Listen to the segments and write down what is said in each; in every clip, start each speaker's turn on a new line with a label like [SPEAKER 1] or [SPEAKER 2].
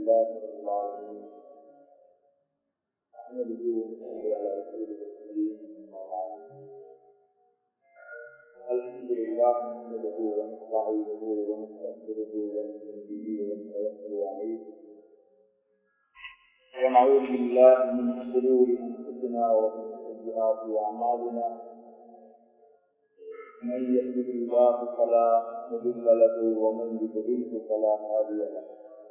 [SPEAKER 1] لله رب العالمين أحمده ونصلي على رسوله الكريم أما بعد الحمد لله نحمده ونستعينه ونستغفره ونؤمن به ونتوكل عليه ونعوذ بالله من شرور انفسنا ومن سيئات اعمالنا من يهده الله فلا مضل له ومن يضلله فلا هادي له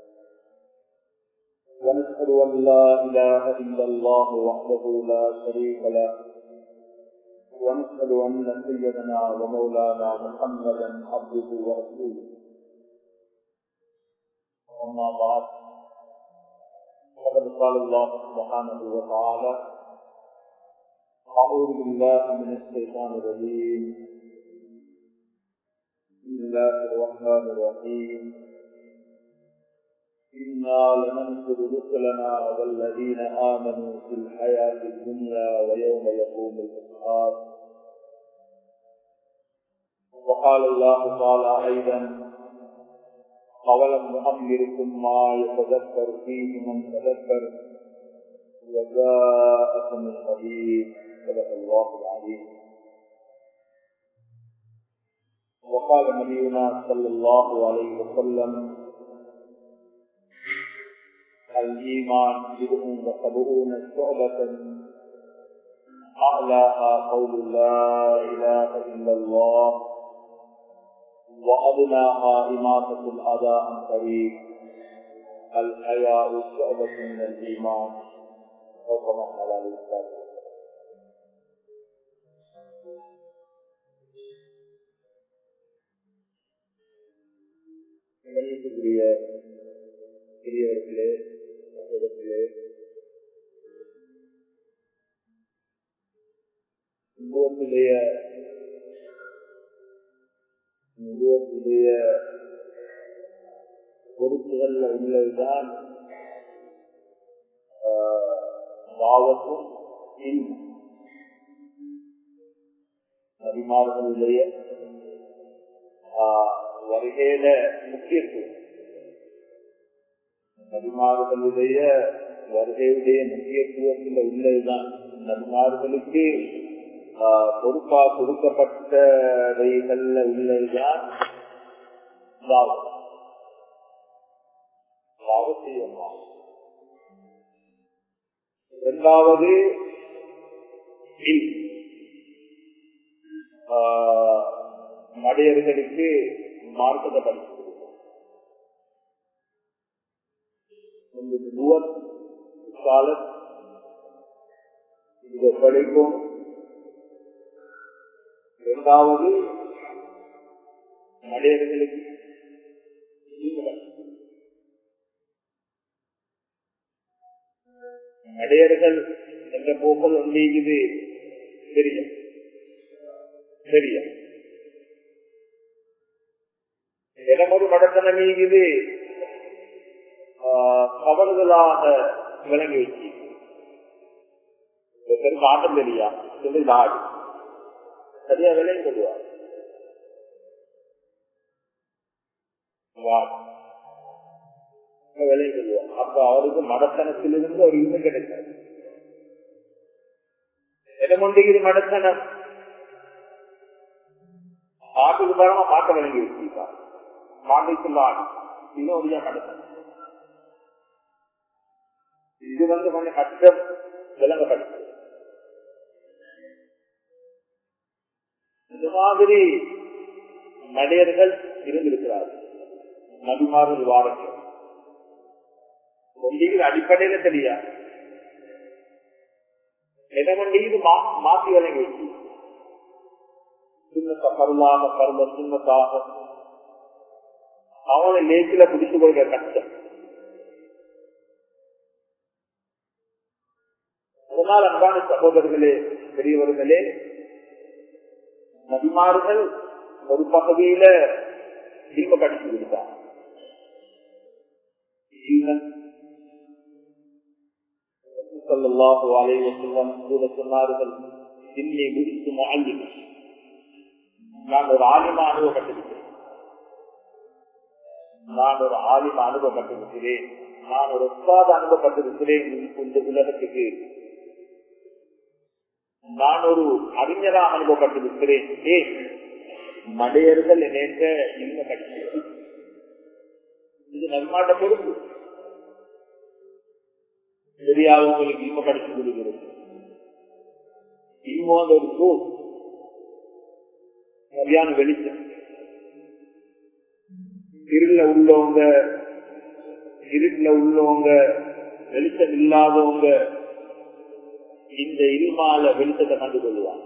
[SPEAKER 1] ونشهد ان لا اله الا الله وحده لا شريك له ونشهد ان سيدنا ومولانا محمدا عبده ورسوله اما بعد فقد قال الله سبحانه وتعالى أعوذ بالله من الشيطان الرجيم بسم الله الرحمن الرحيم إنا لننصر رسلنا والذين آمنوا في الحياة الدنيا ويوم يقوم الأشهاد وقال الله تعالى أيضا أولم نؤمركم ما يتذكر فيه من تذكر وجاءكم النذير صدق الله العظيم وقال نبينا صلى الله عليه وسلم الإيمان بدء وسبعون شعبة أعلاها قول لا إله إلا الله وأدناها إماتة الأداء عن طريق الحياء شعبة من الإيمان وكما قال عليه الصلاة கணியத்துக்குரிய பெரியவர்களே சகோதரர்களே உங்களுடைய உங்களுடைய பொறுப்புகள்ல உள்ளதுதான் தாவத்தும் நபிமார்களுடைய வருகையில முக்கியத்துவம் நபிமார்களுடைய வருகையுடைய முக்கியத்துவத்தில் உள்ளதுதான் நபிமார்களுக்கு பொறுப்பா கொடுக்கப்பட்டவைகள்ல உள்ளதுதான் இரண்டாவது மடையர்களுக்கு மார்க்கத்தை படிச்சு காலம் இதை படிக்கும் இரண்டாவது மடையர்களுக்கு மடையர்கள் என்ற போக்கள் ஒன்று இது தெரியும் தெரியும் இடமொரு மடத்தனம் இது தவறுதலாக விளங்கி வச்சு பேருக்கு ஆட்டம் தெரியா சொல்லி நாடு சரியா விலையும் சொல்லுவார் விலையும் சொல்லுவார் அப்ப அவருக்கு மடத்தனத்திலிருந்து ஒரு இன்னும் கிடைக்காது இடமொண்டு இது மடத்தனம் ஆட்டுக்கு பாருங்க மாட்ட விளங்கி வச்சிருக்கார் மாட்டுக்கு மாடு இது ஒரு மடத்தனம் இது வந்து கொஞ்சம் கஷ்டம் விளங்கப்படுது இந்த மாதிரி மனிதர்கள் இருந்திருக்கிறார்கள் நபிமார்கள் வாரங்கள் ஒன்றிகள் அடிப்படையில தெரியா இடமண்டிக்கு மாற்றி வழங்கி வச்சு சின்னத்த கருளாக கரும சின்னத்தாக அவனை நேற்றில பிடித்துக் கொள்கிற கஷ்டம் அதனால் அன்பான சகோதரர்களே பெரியவர்களே நபிமார்கள் ஒரு பகுதியில தீப கடிச்சு விடுத்தார் சொன்னார்கள் இன்னி முடித்து மாலிம் நான் ஒரு ஆலிமா அனுபவப்பட்டிருக்கிறேன் நான் ஒரு ஆலிமா அனுபவப்பட்டிருக்கிறேன் நான் ஒரு ஒப்பாத அனுப்பப்பட்டிருக்கிறேன் இந்த உலகத்துக்கு நான் ஒரு அறிஞராக அனுப்பப்பட்டிருக்கிறேன் ஏன் மடையர்கள் நினைத்த இந்த கட்சி இது நம்மாட்ட பொறுப்பு சரியாக உங்களுக்கு இன்ப படிச்சு கொடுக்கிறது இன்னும் ஒரு சோர் சரியான வெளிச்சம் இருள உள்ளவங்க இருட்டுல உள்ளவங்க வெளிச்சம் இல்லாதவங்க இந்த இருமால வெளிச்சத்தை கண்டு கொள்வாங்க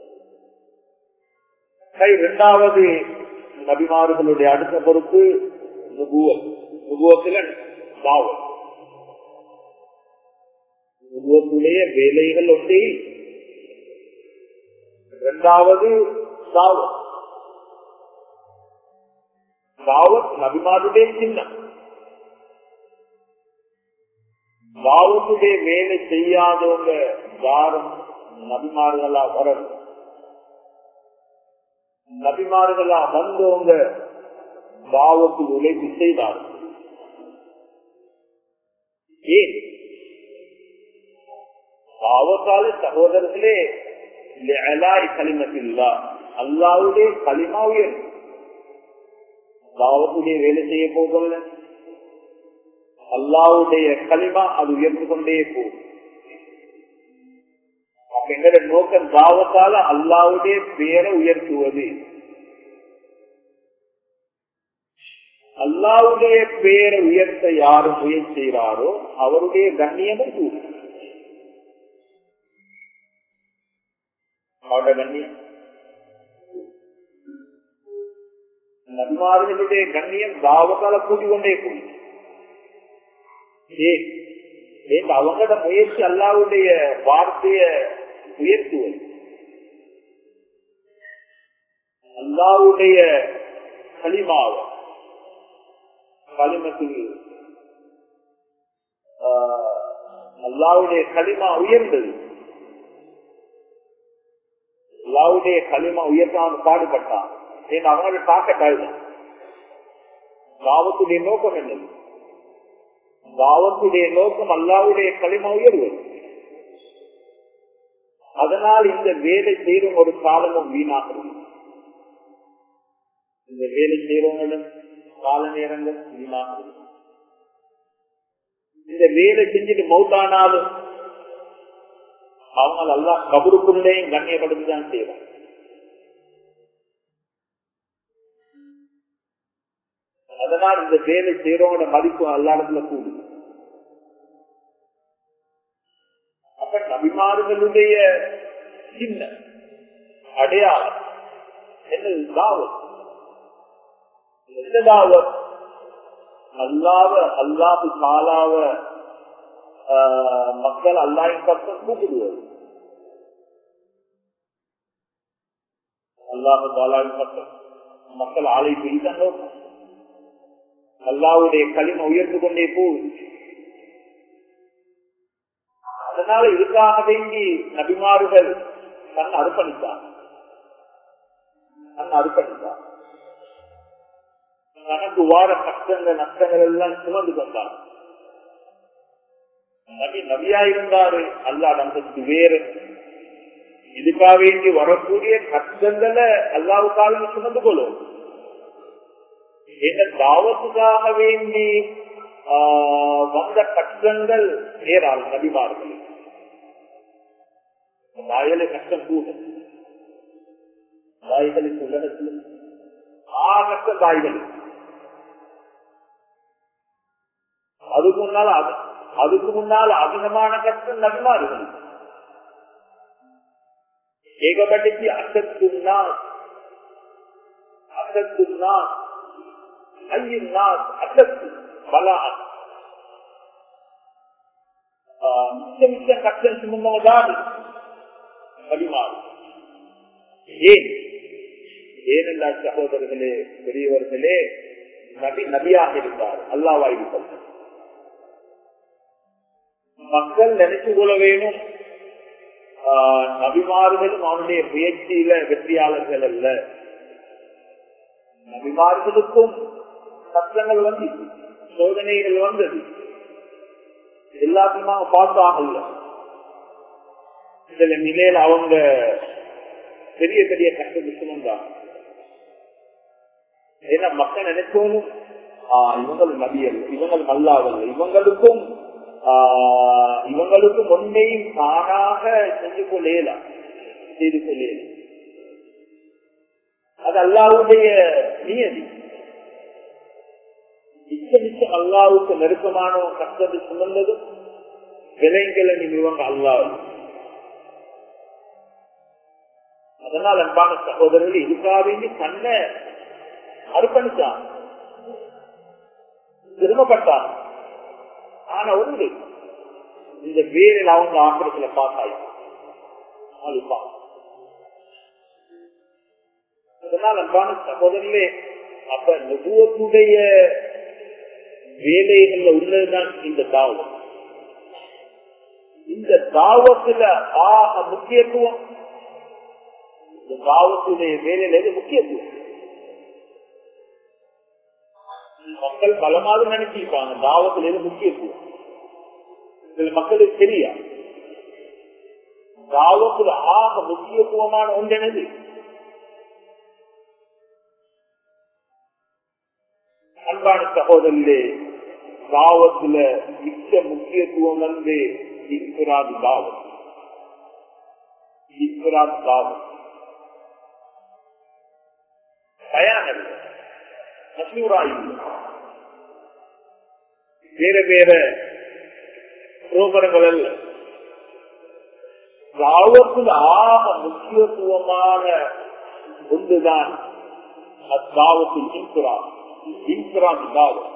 [SPEAKER 1] இரண்டாவது நபிமார்களுடைய அடுத்த பொறுப்பு நுகுவல் நுகுவத்துல தாவல் நுகுவத்துடைய வேலைகள் ஒன்றே இரண்டாவது தாவல் தாவத் நபிமாருடைய சின்னம் தாவத்துடைய வேலை செய்யாதவங்க யாரும் நபிமார்களா வரணும் நபிமார்களா வந்தவங்க தாவத்து உழைப்பு செய்தார்கள் ஏன் தாவத்தால சகோதரர்களே களிமத்தில்லா அல்லாவுடைய களிமா உயர் தாவத்துடைய வேலை செய்ய போகல அல்லாவுடைய களிமா அது உயர்ந்து கொண்டே போகும் எங்களோட நோக்கம் தாவத்தால அல்லாவுடைய பேரை உயர்த்துவது அல்லாவுடைய பேரை உயர்த்த யாரு முயற்சி செய்கிறாரோ அவருடைய கண்ணியமும் கூடும் அவருடைய கண்ணியம் நன்மார்களுடைய கண்ணியம் தாவத்தால கூட்டிக் கொண்டே கூடும் ஏன் அவங்களோட முயற்சி அல்லாவுடைய வார்த்தைய உயர்த்துவது அல்லாவுடைய களிமாவ களிமத்தில் அல்லாவுடைய களிமா உயர்ந்தது அல்லாவுடைய களிமா உயர்த்தான் பாடுபட்டான் ஏன் அவங்களோட தாக்கட்டாள் தாவத்துடைய நோக்கம் என்னது தாவத்துடைய நோக்கம் அல்லாவுடைய களிமா உயர்வது அதனால் இந்த வேலை செய்யறவங்க ஒரு காலமும் வீணாகிறது இந்த வேலை செய்யறவங்களும் கால நேரங்கள் வீணாகிறது இந்த வேலை செஞ்சுட்டு மௌத்தானாலும் அவங்க நல்லா கபருக்குள்ளேயும் கண்ணியப்படுத்தி தான் செய்வாங்க அதனால் இந்த வேலை செய்யறவங்களோட மதிப்பு எல்லா இடத்துல கூடும் அப்ப நபிமார்களுடைய சின்ன அடையாளம் என்ன தாவத் என்ன தாவத் அல்லாவ அல்லாஹு காலாவ மக்கள் அல்லாவின் பக்கம் கூப்பிடுவது அல்லாஹு தாலாவின் பக்கம் மக்கள் ஆலை செய்தான் நோக்கம் அல்லாவுடைய களிம உயர்ந்து கொண்டே போகுது அதனால இதுக்காக வேண்டி நபிமாறுகள் தன் அர்ப்பணித்தார் தன் அர்ப்பணித்தார் தனக்கு வார கஷ்டங்கள் நஷ்டங்கள் எல்லாம் சுமந்து கொண்டார் நபி நபியா இருந்தாரு அல்லா நம்பத்துக்கு வேறு இதுக்காக வேண்டி வரக்கூடிய கஷ்டங்களை அல்லாவுக்காக சுமந்து கொள்ளும் இந்த தாவத்துக்காக வேண்டி வந்த கஷ்டங்கள் நேரால் நபிமார்கள் வாயில கஷ்டம் கூட வாய்களுக்கு உலகத்தில் ஆகத்த வாய்கள் அதுக்கு முன்னால் அதுக்கு முன்னால் அதிகமான கஷ்டம் நபிமார்கள் ஏகப்பட்டிக்கு அசத்துன்னா அசத்துன்னா ஐயின்னார் அசத்து பலா மிச்ச மிச்ச கஷ்டம் சுமந்தவதான் நபிமாறு ஏன் ஏனெல்லா சகோதரர்களே பெரியவர்களே நபி நபியாக இருந்தார் அல்லாவாயிருப்பார் மக்கள் நினைச்சு கொள்ள வேணும் நபிமார்களும் அவனுடைய முயற்சியில வெற்றியாளர்கள் அல்ல நபிமார்களுக்கும் கஷ்டங்கள் வந்து சோதனைகள் வந்தது எல்லாத்தையும் நாங்க பார்த்து ஆகல சில நிலையில அவங்க பெரிய பெரிய கஷ்டத்தை சுமந்தாங்க ஏன்னா மக்கள் நினைச்சோம் இவங்கள் நபியல் இவங்கள் நல்லாதல்ல இவங்களுக்கும் ஆஹ் இவங்களுக்கும் ஒன்றையும் தானாக செஞ்சு கொள்ளலாம் செய்து கொள்ளலாம் அது அல்லாவுடைய நியதி மிச்ச மிச்சம் அல்லாவுக்கு நெருக்கமான கஷ்டத்தை சுமந்ததும் விலைங்களை இவங்க அல்லாவு அதனால் அன்பான சகோதரர்கள் இதுக்காக வேண்டி தன்னை அர்ப்பணித்தான் திரும்பப்பட்டான் ஆனா ஒன்று இந்த வேரில் அவங்க ஆக்கிரத்துல பார்த்தாய் அதனால் அன்பான சகோதரர்களே அப்ப நுகுவத்துடைய வேலைகள்ல உள்ளதுதான் இந்த தாவம் இந்த தாவத்துல ஆக முக்கியத்துவம் இந்த தாவத்துடைய வேலையில எது முக்கியத்துவம் மக்கள் பலமாக நினைச்சிருப்பாங்க தாவத்தில் எது முக்கியத்துவம் சில மக்களுக்கு தெரியா தாவத்தில் ஆக முக்கியத்துவமான ஒன்று என்னது அன்பான சகோதரே தாவத்துல மிக்க முக்கியத்துவம் வந்து இன்சுராது தாவம் இன்சுராது தாவம் தயாரில் மசூரா இல்லை வேற வேற புரோகரங்கள் அல்ல தாவத்தில் ஆக முக்கியத்துவமான ஒன்றுதான் அத்தாவத்தில் இன்சுரா இன்சுரான் தாவம்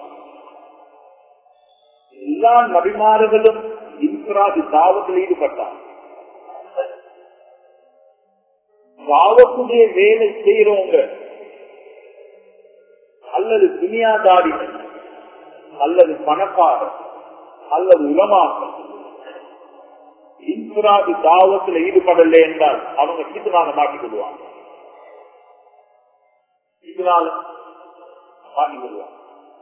[SPEAKER 1] எல்லா நபிமார்களும் இன்சுராது தாவத்தில் ஈடுபட்டார் தாவத்துடைய வேலை செய்யறவங்க அல்லது துணியாதாரிகள் அல்லது பணக்காரர் அல்லது உலமாக்கள் இன்சுராது தாவத்தில் ஈடுபடலை என்றால் அவங்க இதனால மாட்டிக்கொள்வாங்க இதனால மாட்டிக்கொள்வாங்க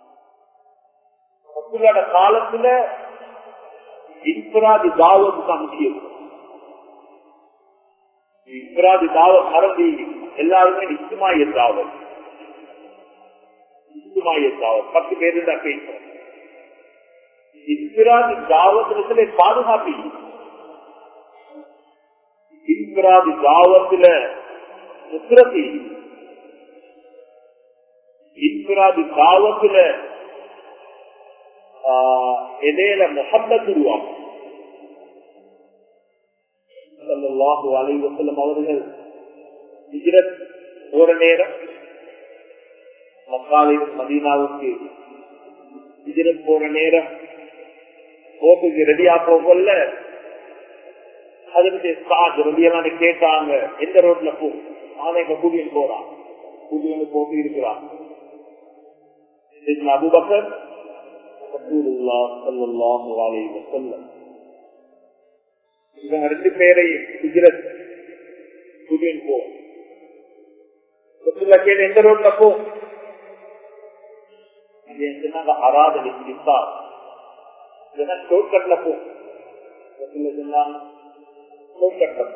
[SPEAKER 1] காலத்துல இன்சுராதி தாவத்து தான் முக்கியம் இன்சுராதி தாவத் மறந்து எல்லாருமே நிச்சயமாய தாவத் நிச்சயமாய தாவத் பத்து பேரு தான் பேசுறோம் இன்சுராதி தாவத்திலே பாதுகாப்பு இன்சுராதி தாவத்துல முத்திரத்தி இன்சுராதி தாவத்துல இடையில முகப்பத் உருவாகும் அலைவசல்லம் அவர்கள் ஹிஜ்ரத் போற நேரம் மக்காலின் மதீனாவுக்கு ஹிஜ்ரத் போற நேரம் போக்குக்கு ரெடியா போகல அதனுடைய ஸ்டார்ட் ரெடியெல்லாம் கேட்டாங்க எந்த ரோட்ல போ அவன் இப்ப கூட்டிட்டு போறான் கூட்டிட்டு போட்டு இருக்கிறான் அபுபக்கர் இவங்க ரெண்டு பேரையும் குஜரத் கூட்டிட்டு போ கேட்டு எந்த ரோட்ல போ அராத ஷோர்ட்கட்ல போ சொன்னாங்க ஷோர்ட்கட்ல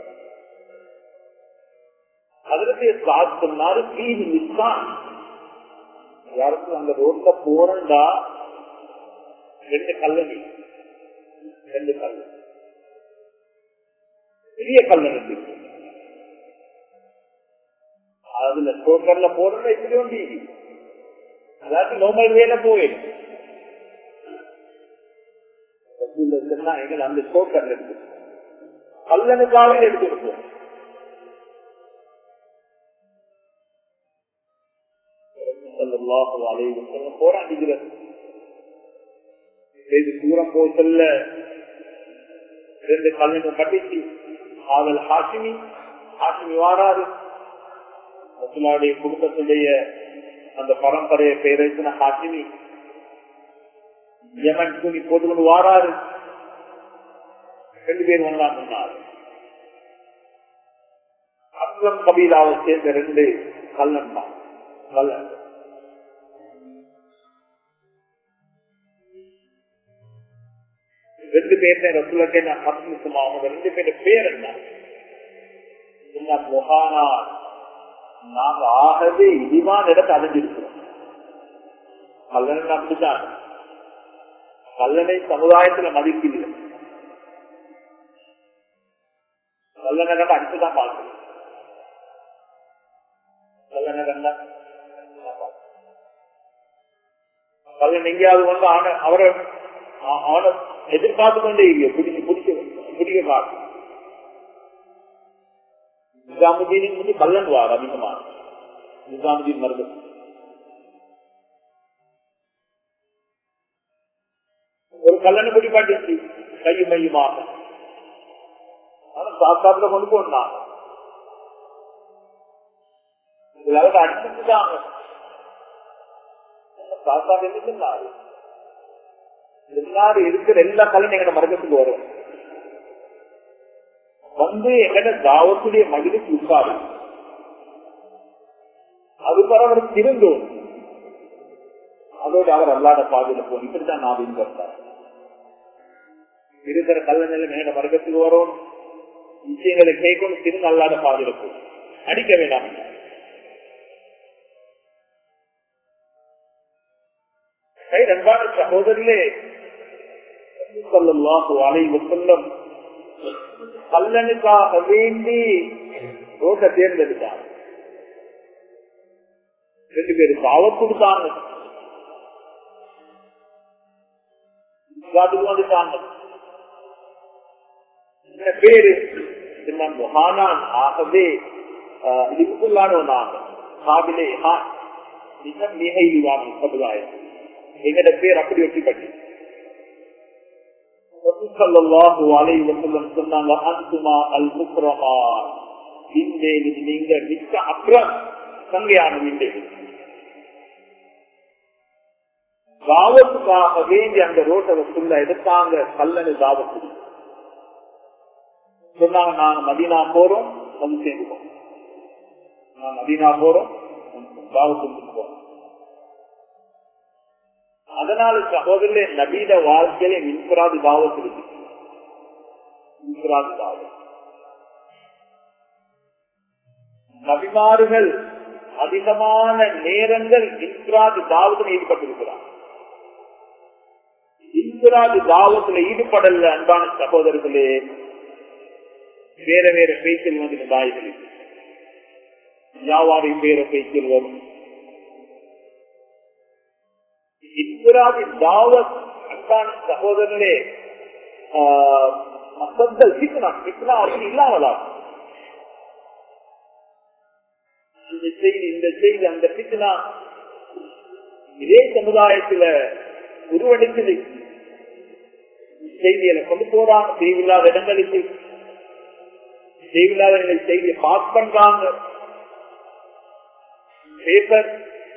[SPEAKER 1] அதற்கு சொன்னாரு பீதி மிஸ்தான் யாருக்கும் அந்த ரோட்ல போறண்டா ரெண்டு கல்லணி ரெண்டு கல்லு பெரிய கல்லணி அதுல ஸ்டோக்கர்ல போடுற இப்படி ஒண்டி அதாவது நோமல் வேலை போயிடும் எங்கள் அந்த ஸ்டோக்கர்ல இருக்கு கல்லனுக்காக எடுத்துருப்போம் போராடுகிறது செய்து தூரம் போய் செல்ல ரெண்டு கல்வியும் கட்டிச்சு ஆதல் ஹாசிமி ஹாசிமி வாராது ரசுலாவுடைய குடும்பத்துடைய அந்த பரம்பரையை பெயரைத்தின ஹாசிமி யமன் துணி போட்டுக்கொண்டு வாராரு ரெண்டு பேர் ஒன்றா சொன்னார் அஸ்லம் கபீலாவை சேர்ந்த ரெண்டு கல்லன் தான் கல்லன் ரெண்டு பேர்ல ரசூலுக்கு என்ன ஹஸ்முக்குமா அவங்க ரெண்டு பேரு பேர் என்ன என்ன முகானா நாங்க ஆகவே இடிவான இடத்தை அடைஞ்சிருக்கிறோம் கல்லணை அப்படிதான் கல்லணை சமுதாயத்துல மதிப்பில்லை கல்லணை கண்ட அடிச்சுதான் பார்க்கணும் கல்லணை கண்ட கல்லன் எங்கேயாவது வந்து அவனை அவரை அவனை எதிர்பார்த்து கொண்டே இல்லையோ பிடிக்க பிடிக்க பிடிக்க பார்க்கணும் நிஜாமுதீனின் முந்தி கல்லன் வார் அதிகமாக நிஜாமுதீன் மருந்து ஒரு கல்லணை பிடி பாட்டுச்சு கையும் மையுமாக ஆனா சாஸ்தாத்துல கொண்டு போனாங்க இதெல்லாம் அடிச்சுட்டாங்க சாஸ்தா என்ன சொன்னாரு எல்லாரும் இருக்கிற எல்லா கல்லன் எங்க மரகத்துக்கு வரும் வந்து எங்கட தாவத்துடைய மகிழ்ச்சி உட்காரு அது அவர் திருந்தோம் அதோடு அவர் அல்லாத பாதையில போகும் இப்படித்தான் நான் பின்பற்றார் இருக்கிற கல்ல நிலை மேல மரகத்துக்கு வரும் விஷயங்களை கேட்கணும் திருந்து அல்லாத பாதையில போகும் அடிக்க வேண்டாம் அன்பான சகோதரிலே அலை வசல்லம் கல்லனுக்காக வேண்டி ரோட்டை தேர்ந்தெடுத்தாங்க ரெண்டு பேருக்கு அவ கொடுத்தாங்க வந்துட்டாங்க பேரு மொஹானான் ஆகவே இதுக்குள்ளானவனாக காவிலே மிக மிக இழிவான சமுதாயம் எங்கட பேர் அப்படி வெற்றி பட்டி சொன்னாங்க அந்துமா அல் முக்ரமா நீங்க மிக்க அப்புறம் சங்கையான வீண்டே தாவத்துக்காக வேண்டி அந்த ரோட்டை சொல்ல எடுத்தாங்க கல்லணு தாவத்து சொன்னாங்க நாங்க மதினா போறோம் வந்து சேர்ந்துக்கோம் நான் மதினா போறோம் தாவத்துக்கு போறோம் அதனால சகோதரே நபீத வாழ்க்கையில மின்சுராது தாவத் இருக்கு மின்சுராது தாவத் நபிமார்கள் அதிகமான நேரங்கள் இன்சுராது தாவத்தில் ஈடுபட்டிருக்கிறார் இன்சுராது தாவத்தில் ஈடுபடல அன்பான சகோதரர்களே வேற வேற பேச்சில் வந்து தாய்கள் வியாபாரி பேர பேச்சில் வரும் இஸ்ராதி தாவத் அன்பான சகோதரர்களே மக்கள் சிக்கனா சிக்கனா அப்படி இல்லாமலா இந்த செய்தி இந்த செய்தி அந்த சிக்கனா இதே சமுதாயத்துல உருவெடுக்குது செய்திகளை கொண்டு போறாங்க தேவையில்லாத இடங்களுக்கு தேவையில்லாத செய்தியை பாஸ் பண்றாங்க பேப்பர்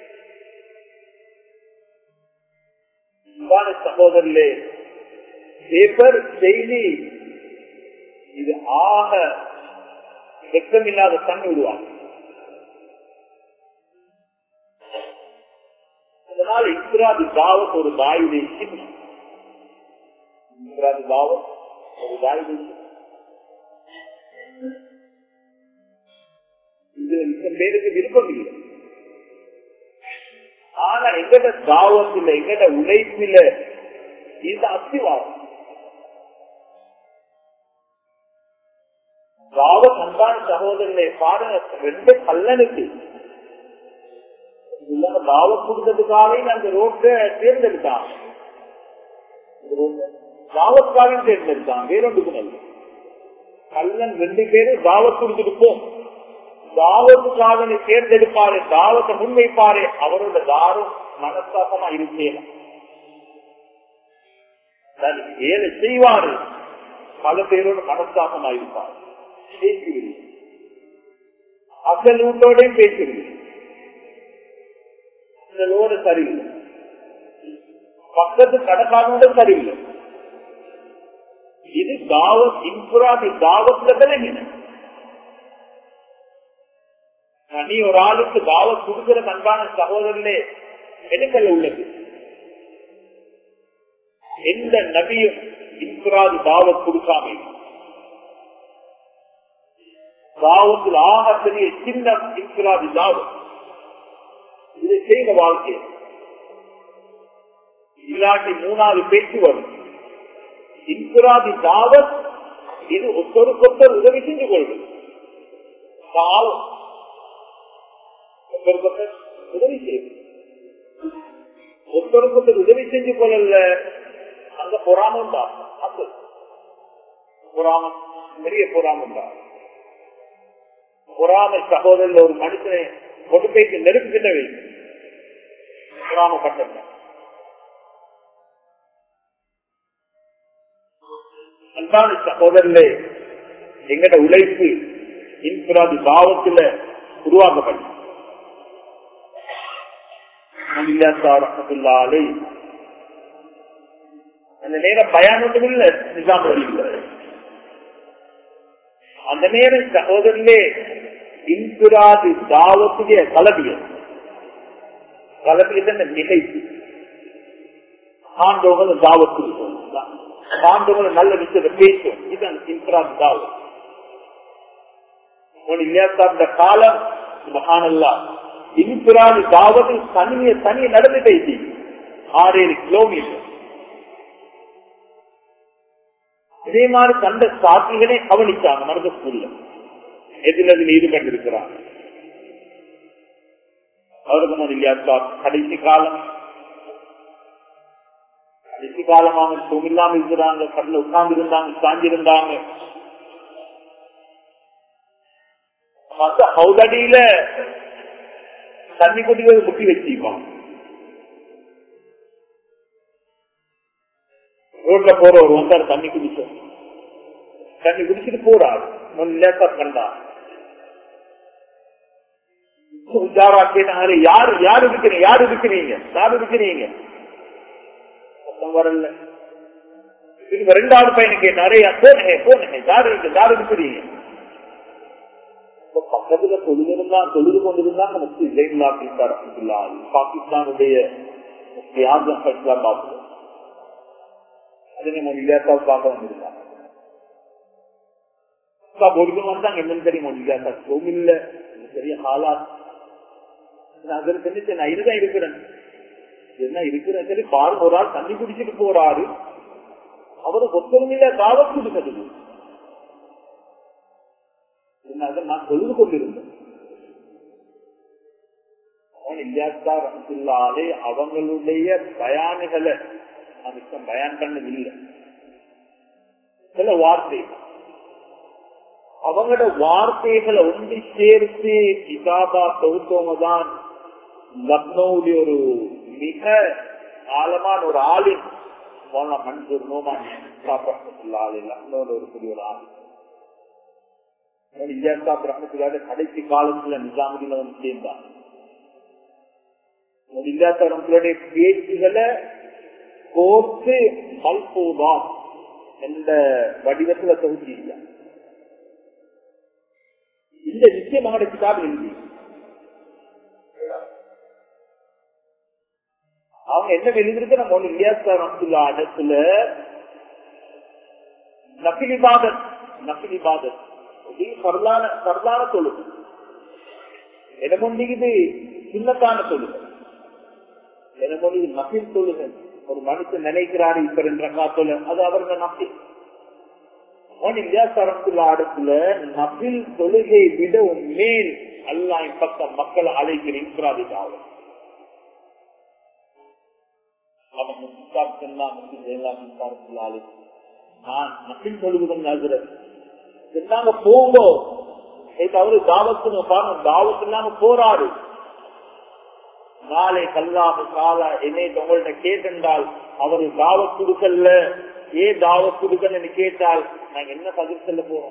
[SPEAKER 1] சகோதரர்களே பேப்பர் செய்தி இது ஆக வெக்கமில்லாத தண்ணி உருவாகும் அதனால இஸ்ராது தாவத் ஒரு தாயுடைய சின்னம் இஸ்ராது தாவத் ஒரு தாயுடைய இது இந்த பேருக்கு விருப்பம் இல்லை ஆனா எங்கட தாவத்தில் எங்கட உழைப்பில இது அத்திவாதம் தாவத் அன்பான சகோதரனை பாருங்க ரெண்டு கல்லனுக்கு தாவத் கொடுத்ததுக்காக அந்த ரோட்டை தேர்ந்தெடுத்தாங்க தாவத்காக தேர்ந்தெடுத்தாங்க வேறொன்றுக்கு நல்ல கல்லன் ரெண்டு பேரும் தாவத் கொடுத்துட்டு போம் தாவத்துக்காக தேர்ந்தெடுப்பாரு தாவத்தை முன்வைப்பாரு அவரோட தாரம் மனசாசமா இருக்கேன் ஏழை செய்வாரு பல பேரோட மனசாசமா இருப்பார் பேசுகிறீர்கள் அசல் வீட்டோட பேசுகிறீர்கள் அசலோட சரியில்லை பக்கத்து கடற்காரோட சரியில்லை இது தாவத் இன்புராதி தாவத்துல விளங்கின நீ ஒரு ஆளுக்கு தாவத் கொடுக்கிற அன்பான சகோதரர்களே எடுக்கல உள்ளது எந்த நபியும் இன்பிராது தாவத் கொடுக்காம தாவத்தில் ஆக பெரிய சின்ன இன்பிராது தாவத் இதை செய்த வாழ்க்கை இல்லாட்டி மூணாவது பேச்சு வரும் இன்பிராதி தாவத் இது ஒருத்தருக்கொத்தர் உதவி செஞ்சு கொள்வது பாவம் ஒருத்தருக்கொத்தர் உதவி செய்வது ஒருத்தருக்கொத்தர் உதவி செஞ்சு கொள்ளல அங்க பொறாமம் தான் அது பொறாமம் பெரிய பொறாமம் தான் பொறாமை சகோதரர் ஒரு மனுஷனை கொண்டு போய்க்கு நெருப்புகிட்ட வைக்கும் பொறாமப்பட்ட அன்பான சகோதரர்களே எங்கட உழைப்பு இன்பிராது பாவத்துல உருவாக்கப்படும் அந்த நேரம் பயானொன்றும் இல்ல நிஜாம் அந்த நேரம் சகோதரர்களே இன்பிராது தாவத்துடைய கலபியல் கலபியல் நிகழ்ச்சி ஆண்டவங்க தாவத்துக்கு பாண்டவங்களை நல்ல விஷயத்தை பேசும் இதுதான் இன்பிராத் தாவத் இல்லையா காலம் மகானல்லா இன்பிராது தாவத் தனிய தனிய நடந்து பேசி ஆறு ஏழு கிலோமீட்டர் இதே மாதிரி கண்ட சாட்சிகளே கவனிச்சாங்க மருத ஸ்கூல்ல எதில் அதில் ஈடுபட்டு இருக்கிறாங்க அவருக்கு இல்லையா கடைசி காலம் கடைசி காலமாக தூங்கில்லாம இருக்கிறாங்க கடல உட்கார்ந்து இருந்தாங்க சாஞ்சி இருந்தாங்க மத்த ஹவுதடியில தண்ணி குடிக்கிறது முட்டி வச்சிருப்பாங்க ரோட்ல போற ஒரு வந்தார் தண்ணி குடிச்ச தண்ணி குடிச்சிட்டு போறாரு லேசா கண்டா உஜாரா கேட்டாரு யாரு யாரு இருக்கிறீங்க யாரு இருக்கிறீங்க யாரு இருக்கிறீங்க வரல திரும்ப ரெண்டாவது பையனை கேட்டாரு போனே போனே யாரு இருக்கு யாரு இருக்கிறீங்க பக்கத்துல தொழுதிருந்தா தொழுது கொண்டிருந்தா நமக்கு ஜெயிலா அப்படின்றார் பாகிஸ்தானுடைய பார்த்து அதை நம்ம இல்லாத்தால் பார்க்க வந்திருந்தாங்க ஒழுங்கு வந்தாங்க என்னன்னு தெரியுமா இல்லாத்தா கோவில்ல பெரிய ஹாலா அதற்கு நான் இதுதான் இருக்கிறேன் என்ன இருக்கிற சரி பாருங்க ஒரு ஆள் தண்ணி குடிச்சிட்டு போறாரு அவரு ஒத்தருமையில காவல் கொடுக்கிறது நான் சொல்லிக் கொண்டிருந்தேன் இல்லாதே அவங்களுடைய பயானுகளை அதுக்கு பயான் பண்ணதில்லை சில வார்த்தை அவங்களோட வார்த்தைகளை ஒன்றி சேர்த்து கிதாபா தொகுத்தவங்க தான் லக்னோவுடைய ஒரு மிக ஆழமான ஒரு ஆளின் மௌனா மன்சூர் நோமான் ஆளு லக்னோட ஒரு பெரிய ஒரு ஆள் இந்தியா பிரம்மத்துக்காக கடைசி காலத்துல நிஜாமுதீன் வந்து சேர்ந்தார் இந்தியா பிரம்மத்துடைய பேச்சுகளை கோர்த்து மல்பூதா என்ற வடிவத்துல தொகுச்சிருக்க இந்த நிச்சயமாக கிதாபில் எழுதி அவங்க என்ன எழுதிருக்கு நம்ம ஒண்ணு இல்லையாஸ்தார் அப்துல்லா இடத்துல நபிலிபாதத் நபிலிபாதத் பரலான பரலான தொழுகு இடமொண்டிக்குது சின்னத்தான தொழுகு இடமொழி நபில் தொழுகை ஒரு மனுஷன் நினைக்கிறாரு இப்ப ரெண்டு காத்துல அது அவருங்க நபில் இடத்துல நபில் தொழுகை விட மேல் அல்லா பக்கம் மக்கள் அழைக்கிறேன் நான் நபில் தொழுகுதன் நாங்க போங்கோ அவரு தாவத்து பாருங்க தாவத்து இல்லாம போறாரு நாளை கல்லாக காலா என்னை உங்கள்ட்ட கேட்டால் அவரு தாவத் கொடுக்கல ஏன் தாவத் கொடுக்கன்னு கேட்டால் நாங்க என்ன பதில் சொல்ல போறோம்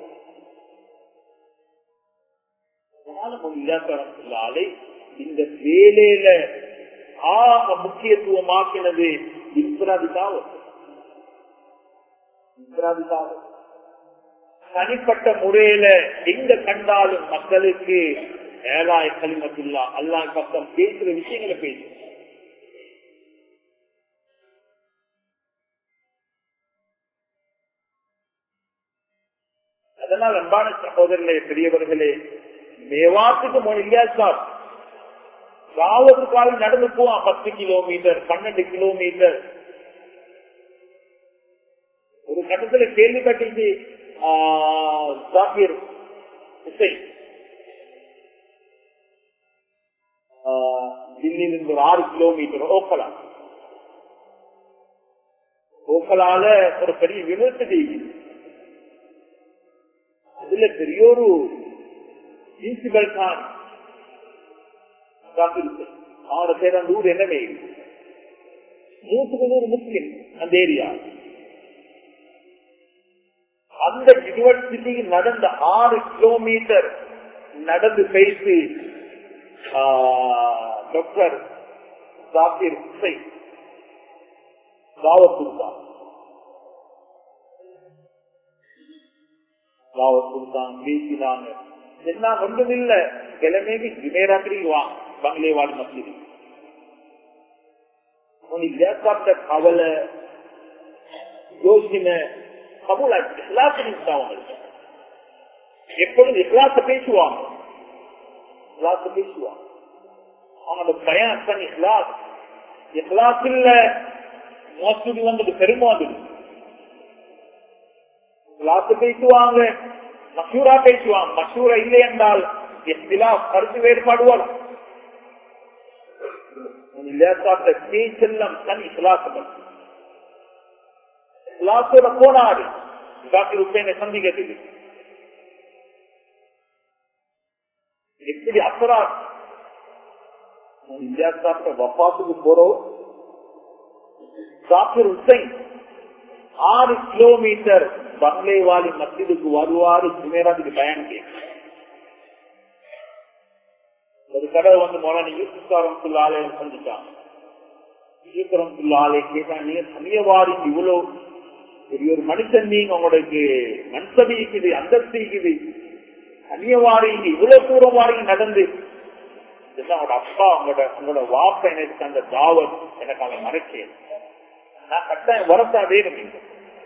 [SPEAKER 1] இல்லாத்தாலே இந்த வேலையில ஆக முக்கியத்துவமாக்கினது இஸ்ராதி தாவத் இஸ்ராதி தாவத் தனிப்பட்ட முறையில எங்க கண்டாலும் மக்களுக்கு ஏழாய கலிமத்துல்லா அல்லா பக்கம் பேசுற விஷயங்களை பேசு அதனால் அன்பான சகோதரர்களே பெரியவர்களே மேவாத்துக்கு மொழியா சார் ராவத்து காலம் நடந்து போவான் பத்து கிலோமீட்டர் பன்னெண்டு கிலோமீட்டர் ஒரு கட்டத்துல கேள்வி கட்டிச்சு ஜாகிர் ஹுசைன் தில்லியிலிருந்து ஒரு ஆறு கிலோமீட்டர் ஓக்கலா ஓக்கலால ஒரு பெரிய யூனிவர்சிட்டி அதுல பெரிய ஒரு பிரின்சிபல் தான் அவனோட பேர் அந்த ஊர் என்னவே நூற்றுக்கு நூறு முஸ்லிம் அந்த ஏரியா அந்த யூனிவர்சிட்டி நடந்த ஆறு கிலோமீட்டர் நடந்து பேசி டாக்டர் ஜாகிர் ஹுசைன் தாவத் கொடுத்தான் தாவத் கொடுத்தான் பேசினாங்க என்ன ஒன்றும் இல்ல கிழமைக்கு ஜுமேராத்திரி வாங்க பங்களேவாடி மசீதி லேப்டாப்ட கவலை யோசனை கபூல் இஸ்லாச அவங்களுக்கு எப்பொழுது இஸ்லாச பேசுவாங்க இஸ்லாச பேசுவாங்க அவனோட பயன் தான் இஸ்லாஸ் இஸ்லாஸ் இல்ல மோசடி வந்தது பெருமாது இஸ்லாச பேசுவாங்க மசூரா பேசுவாங்க மசூரா இல்லை என்றால் இஸ்லாஸ் கருத்து வேறுபாடுவார் பேச்செல்லாம் தன் இஸ்லாசம் இஸ்லாசோட போனாரு டாக்டர் உப்பேனை சந்திக்கிறதுக்கு எப்படி அசரா இந்தியாவுக்கு வப்பாத்துக்கு போறோம் டாக்டர் உசைன் ஆறு கிலோமீட்டர் பங்களேவாலி மத்தியதுக்கு வருவாரு ஜுமேராத்துக்கு பயன் கேட்க ஒரு கடவுள் வந்து மோலானி யூசுக்காரம் ஆலய சந்திச்சாங்க யூசுக்கரம் ஆலய கேட்டா நீங்க சமயவாரி இவ்வளவு பெரிய ஒரு மனுஷன் நீங்க உங்களுக்கு மன்சபி இருக்குது அந்தஸ்து இருக்குது அந்நியவாரி இவ்வளவு தூரம் வாரி நடந்து அவங்களோட அப்பா அவங்களோட உங்களோட வாப்ப எனக்கு அந்த தாவத் எனக்கு அவன் மறைச்சேன் நான் கட்டாயம் வரத்தா வேணும் இங்க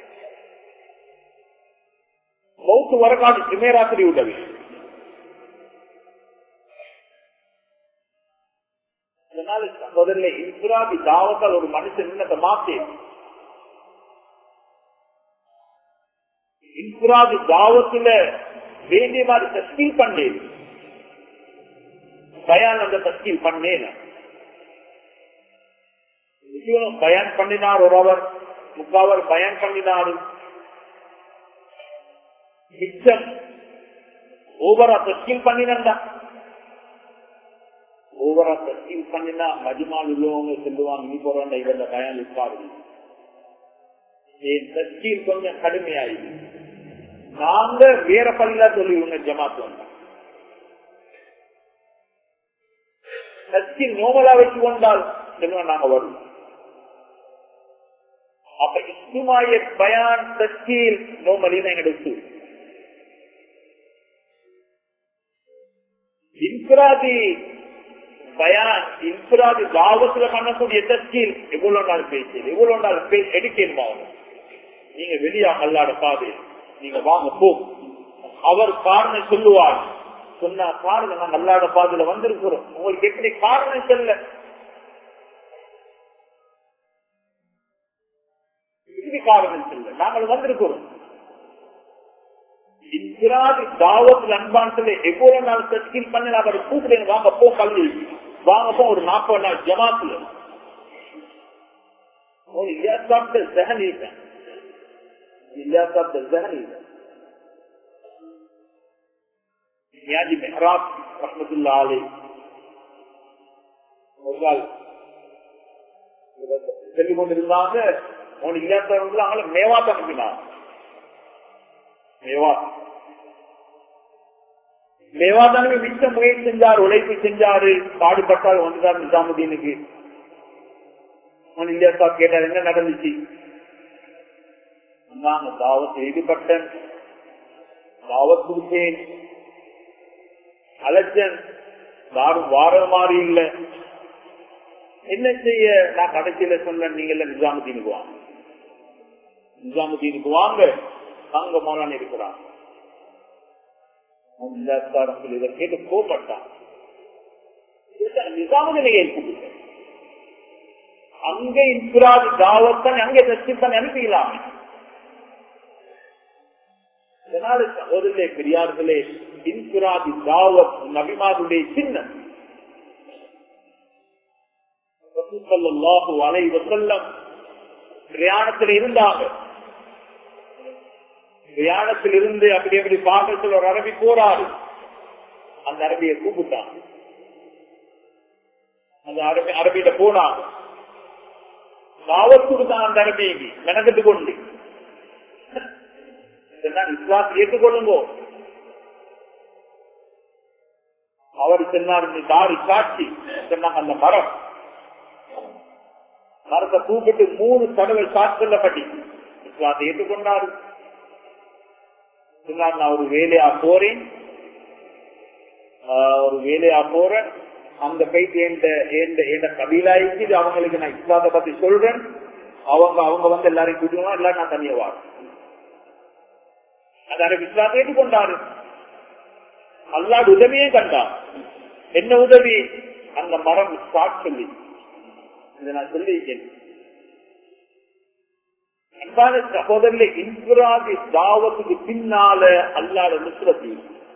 [SPEAKER 1] மௌத்து வரக்காடு ஜிமேராத்திரி உதவி அதனால முதல்ல இன்சுராபி தாவத்தால் ஒரு மனுஷன் இன்னத்தை மாத்தே இன்சுராபி தாவத்துல வேண்டிய மாதிரி தஸ்கீல் பண்ணேன் பயான் அந்த தஸ்கீல் பண்ணேன் பயான் பண்ணினார் ஒரு அவர் முக்காவர் பயான் பண்ணினாரு மிச்சம் ஓவரா தஸ்கீல் பண்ணினா ஓவரா தஸ்கீல் பண்ணினா மதிமால் உள்ளவங்க சொல்லுவாங்க நீ போறாங்க இவங்க பயான் இருக்காரு என் தஸ்கீல் கொஞ்சம் கடுமையாயிடுது நாங்க வேற பள்ளியில சொல்லி உங்க ஜமாத்து வந்தோம் தஸ்கீல் நோமலா வச்சு கொண்டால் சொல்லுவோம் நாங்க வருவோம் அப்ப இஸ்மாய பயான் தஸ்கீல் நோமலின்னு எங்களுக்கு இன்ஃபிராதி பயான் இன்ஃபிராதி தாவத்துல பண்ணக்கூடிய தஸ்கீல் எவ்வளவு நாள் பேச்சு எவ்வளவு நாள் எடுக்கணுமா நீங்க வெளியா அல்லாட பாதை நீங்க வாங்க போ அவர் காரணம் சொல்லுவார் சொன்னா பாருங்க நாங்க அல்லாட பாதையில வந்திருக்கிறோம் உங்களுக்கு எப்படி காரணம் சொல்ல எப்படி காரணம் சொல்ல நாங்கள் வந்திருக்கிறோம் தாவத்தில் அன்பான் சொல்லி எவ்வளவு நாள் தஸ்கீல் பண்ணி அவர் கூப்பிடுங்க வாங்க போ கல்வி வாங்க போ ஒரு நாற்பது நாள் ஜமாத்துல ஜஹன் இருக்கேன் நியாஜி மெஹராப் ரஹமத்துல்லா அலி சொல்லிக் கொண்டிருந்தாங்க அவன் இல்லாதவர்கள் அவங்கள மேவாத் அனுப்பினார் மேவாத் மேவாத் அனுப்பி மிச்ச முயற்சி செஞ்சார் உழைப்பு செஞ்சாரு பாடுபட்டார் வந்துதான் நிசாமுதீனுக்கு அவன் இல்லையா கேட்டார் என்ன நடந்துச்சு நான் தாவத் ஈடுபட்டேன் தாவத் கொடுத்தேன் அழைச்சன் யாரும் வார மாதிரி இல்ல என்ன செய்ய நான் கடைசியில சொன்னேன் நீங்க எல்லாம் நிஜாமுதீனுக்கு வாங்க நிஜாமுதீனுக்கு வாங்க அங்க மௌலான இருக்கிறான் இதை கேட்டு கோபட்டான் நிசாமுதனை ஏற்படுத்த அங்கே இன்சுராது தாவத்தன் அங்கே தச்சிப்பன் அனுப்பிடலாம் இதனால சகோதரர்களே பெரியார்களே இன்சுராதி தாவத் நபிமாருடைய சின்னம் அலை வசல்லம் பிரயாணத்தில் இருந்தாங்க பிரயாணத்தில் இருந்து அப்படி அப்படி பாக்கத்தில் ஒரு அரபி போறாரு அந்த அரபியை கூப்பிட்டாங்க அந்த அரபி அரபியில போனாங்க தாவத் கொடுத்தான் அந்த அரபிக்கு மெனக்கட்டு கொண்டு இஸ்லாம் ஏற்றுக்கொள்ளுங்கோ அவர் சொன்னார் நீ தாரி காட்சி சொன்னாங்க அந்த மரம் மரத்தை கூப்பிட்டு மூணு தடவை சாட்சில பட்டி இஸ்லாத்தை ஏற்றுக்கொண்டாரு சொன்னார் நான் ஒரு வேலையா போறேன் ஒரு வேலையா போறேன் அங்க போயிட்டு எந்த கபீலா இருக்குது அவங்களுக்கு நான் இஸ்லாத்தை பத்தி சொல்றேன் அவங்க அவங்க வந்து எல்லாரையும் கூட்டிக்கலாம் எல்லாரும் நான் தனியா வாழும் அதான இஸ்லாத்தை ஏற்றுக்கொண்டாரு அல்லாடு உதவியே கண்டார் என்ன உதவி அந்த மரம் ஸ்டார்ட் சொல்லி இதை நான் சொல்லியிருக்கேன் அன்பான சகோதரில் இன்சுராதி தாவத்துக்கு பின்னால அல்லாத நுசுரத்தி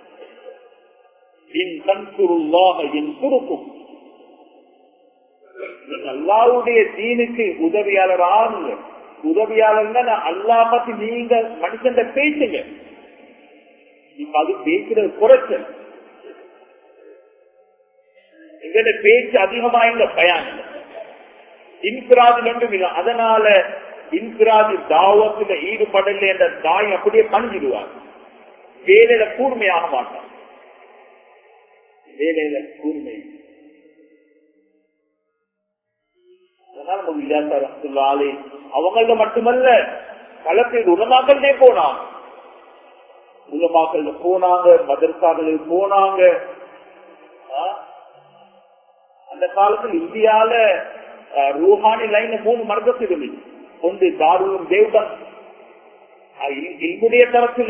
[SPEAKER 1] இன் கண்குருவாக என் குறுக்கும் அல்லாவுடைய தீனுக்கு உதவியாளர் ஆகுங்க உதவியாளர் அல்லா பத்தி நீங்க மனுஷன் பேசுங்க இப்ப அது பேசுறது குறைச்சல் எங்கட பேச்சு அதிகமா இல்ல பயன் இன்பிராது மட்டும் இல்லை அதனால இன்பிராது தாவத்துல ஈடுபடல என்ற தாய் அப்படியே பணிஞ்சிடுவார் வேலையில கூர்மையாக மாட்டார் வேலையில கூர்மை அவங்கள மட்டுமல்ல பல பேர் உலமாக்கல்லே போனாங்க உலமாக்கல் போனாங்க மதர்சாக்களில் போனாங்க அந்த காலத்தில் இந்தியால ரூஹானி லைன்ல மூணு மர்க்கஸ் இருந்துச்சு ஒன்று தாரூரும் தேவ்தான் இல்முடைய தரத்தில்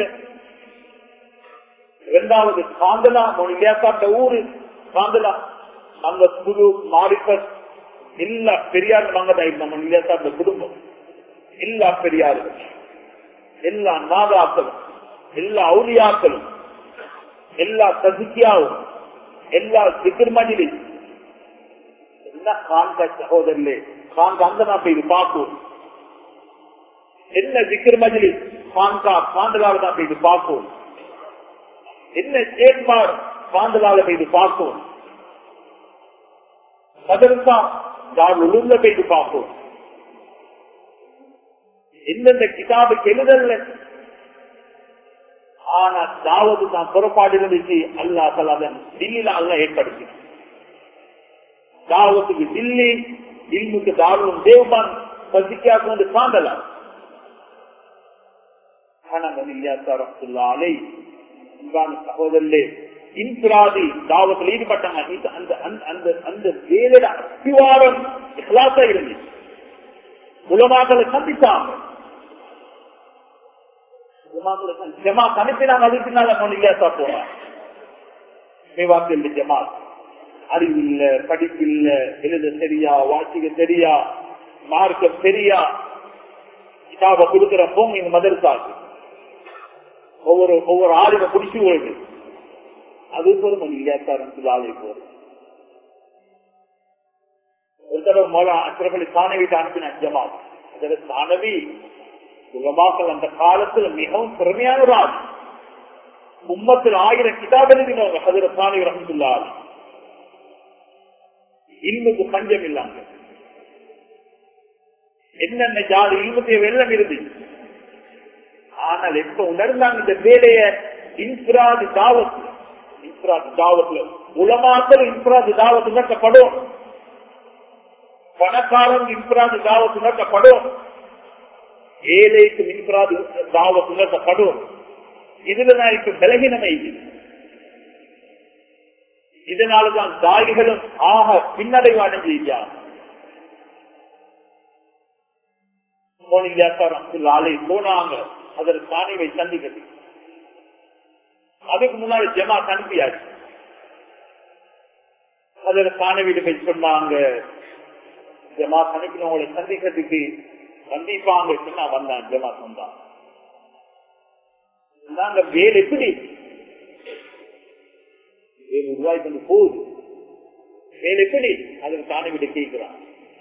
[SPEAKER 1] இரண்டாவது காந்தலா இல்லையா சாப்பிட்ட ஊரு காந்தலா அங்க புது மாரிபஸ் எல்லா பெரியார் மங்கதான் நம்ம இல்லையா சாப்பிட்ட குடும்பம் எல்லா பெரியார்கள் எல்லா நாதாக்களும் எல்லா அவுலியாக்களும் எல்லா சசிக்கியாவும் எல்லா சிக்கர் மஜிலி என்ன காந்த சகோதரர்களே காந்த அந்த நான் போய் பார்ப்போம் என்ன சிக்கர் மஜிலி காந்தா காந்தலால தான் போய் பார்ப்போம் என்ன சேர்ப்பார் காந்தலால போய் பார்ப்போம் மதரசா நான் உளுந்த போயிட்டு பார்ப்போம் எந்தெந்த கிதாபுக்கு எழுதல்ல ஆனா தாவது தான் புறப்பாடு இருந்துச்சு அல்லா தலாதன் தில்லியில அல்ல ஏற்படுத்தி தாவத்துக்கு தில்லி இல்முக்கு தாரும் தேவ்பான் பசிக்காக்கு வந்து சாந்தலாம் சகோதரே இன்பிராதி தாவத்தில் ஈடுபட்டாங்க அந்த அந்த அந்த வேலையில அத்திவாரம் இஸ்லாசா இருந்துச்சு உலமாக்களை சந்தித்தாங்க ஜமாத் அனுப்பினாங்க அதுக்கு பின்னால இல்லையா போனாங்க மேவாக்கில் ஜமாத் அறிவு இல்ல படிப்பு இல்ல எழுத சரியா வாசிக்க சரியா மார்க்க சரியா கிதாப கொடுக்கிற போங்க இந்த மதரசாக்கு ஒவ்வொரு ஒவ்வொரு ஆளுமை குடிச்சு போயிடு அது போதும் இல்லையாத்தாரம் ஆலை போறது ஒரு தடவை மோலா அச்சரப்பள்ளி சாணவிட்டு அனுப்பின ஜமாத் அதில் சாணவி உலமாக்கள் அந்த காலத்துல மிகவும் திறமையான ஒரு ஆள் உம்மத்தில் ஆயிரம் கிதாப் எழுதினவங்க ஹதர சாணி ரஹமத்துல்லா இல்முக்கு பஞ்சம் இல்லாம என்னென்ன ஜாதி இல்முடைய வெள்ளம் இருந்து ஆனால் எப்ப உணர்ந்தாங்க இந்த வேலைய இன்ஃபிராது தாவத் இன்ஃபிராது தாவத்துல உலமாக்கள் இன்ஃபிராது தாவத்து உணர்த்தப்படும் பணக்காரன் இன்ஃபிராது தாவத்து உணர்த்தப்படும் ஏழைக்கு இன்ஃபிராது தாவத் உணர்த்தப்படும் இதுல நான் இப்ப விலகினமை இதனாலதான் தாய்களும் ஆக பின்னடைவு அடைஞ்சிருக்காங்க ஆலை போனாங்க அதற்கு தானிவை சந்திக்கிறது அதுக்கு முன்னாடி ஜமா அனுப்பியாச்சு அதுல காண வீடு போய் சொன்னாங்க ஜமா அனுப்பினவங்களை சந்திக்கிறதுக்கு கண்டிப்பாங்க சொன்னா வந்தான் ஜமா சொன்னான் நாங்க வேல் எப்படி வேல் உருவாய் கொண்டு போகுது வேல் எப்படி அதுக்கு காண வீடு கேட்கிறான்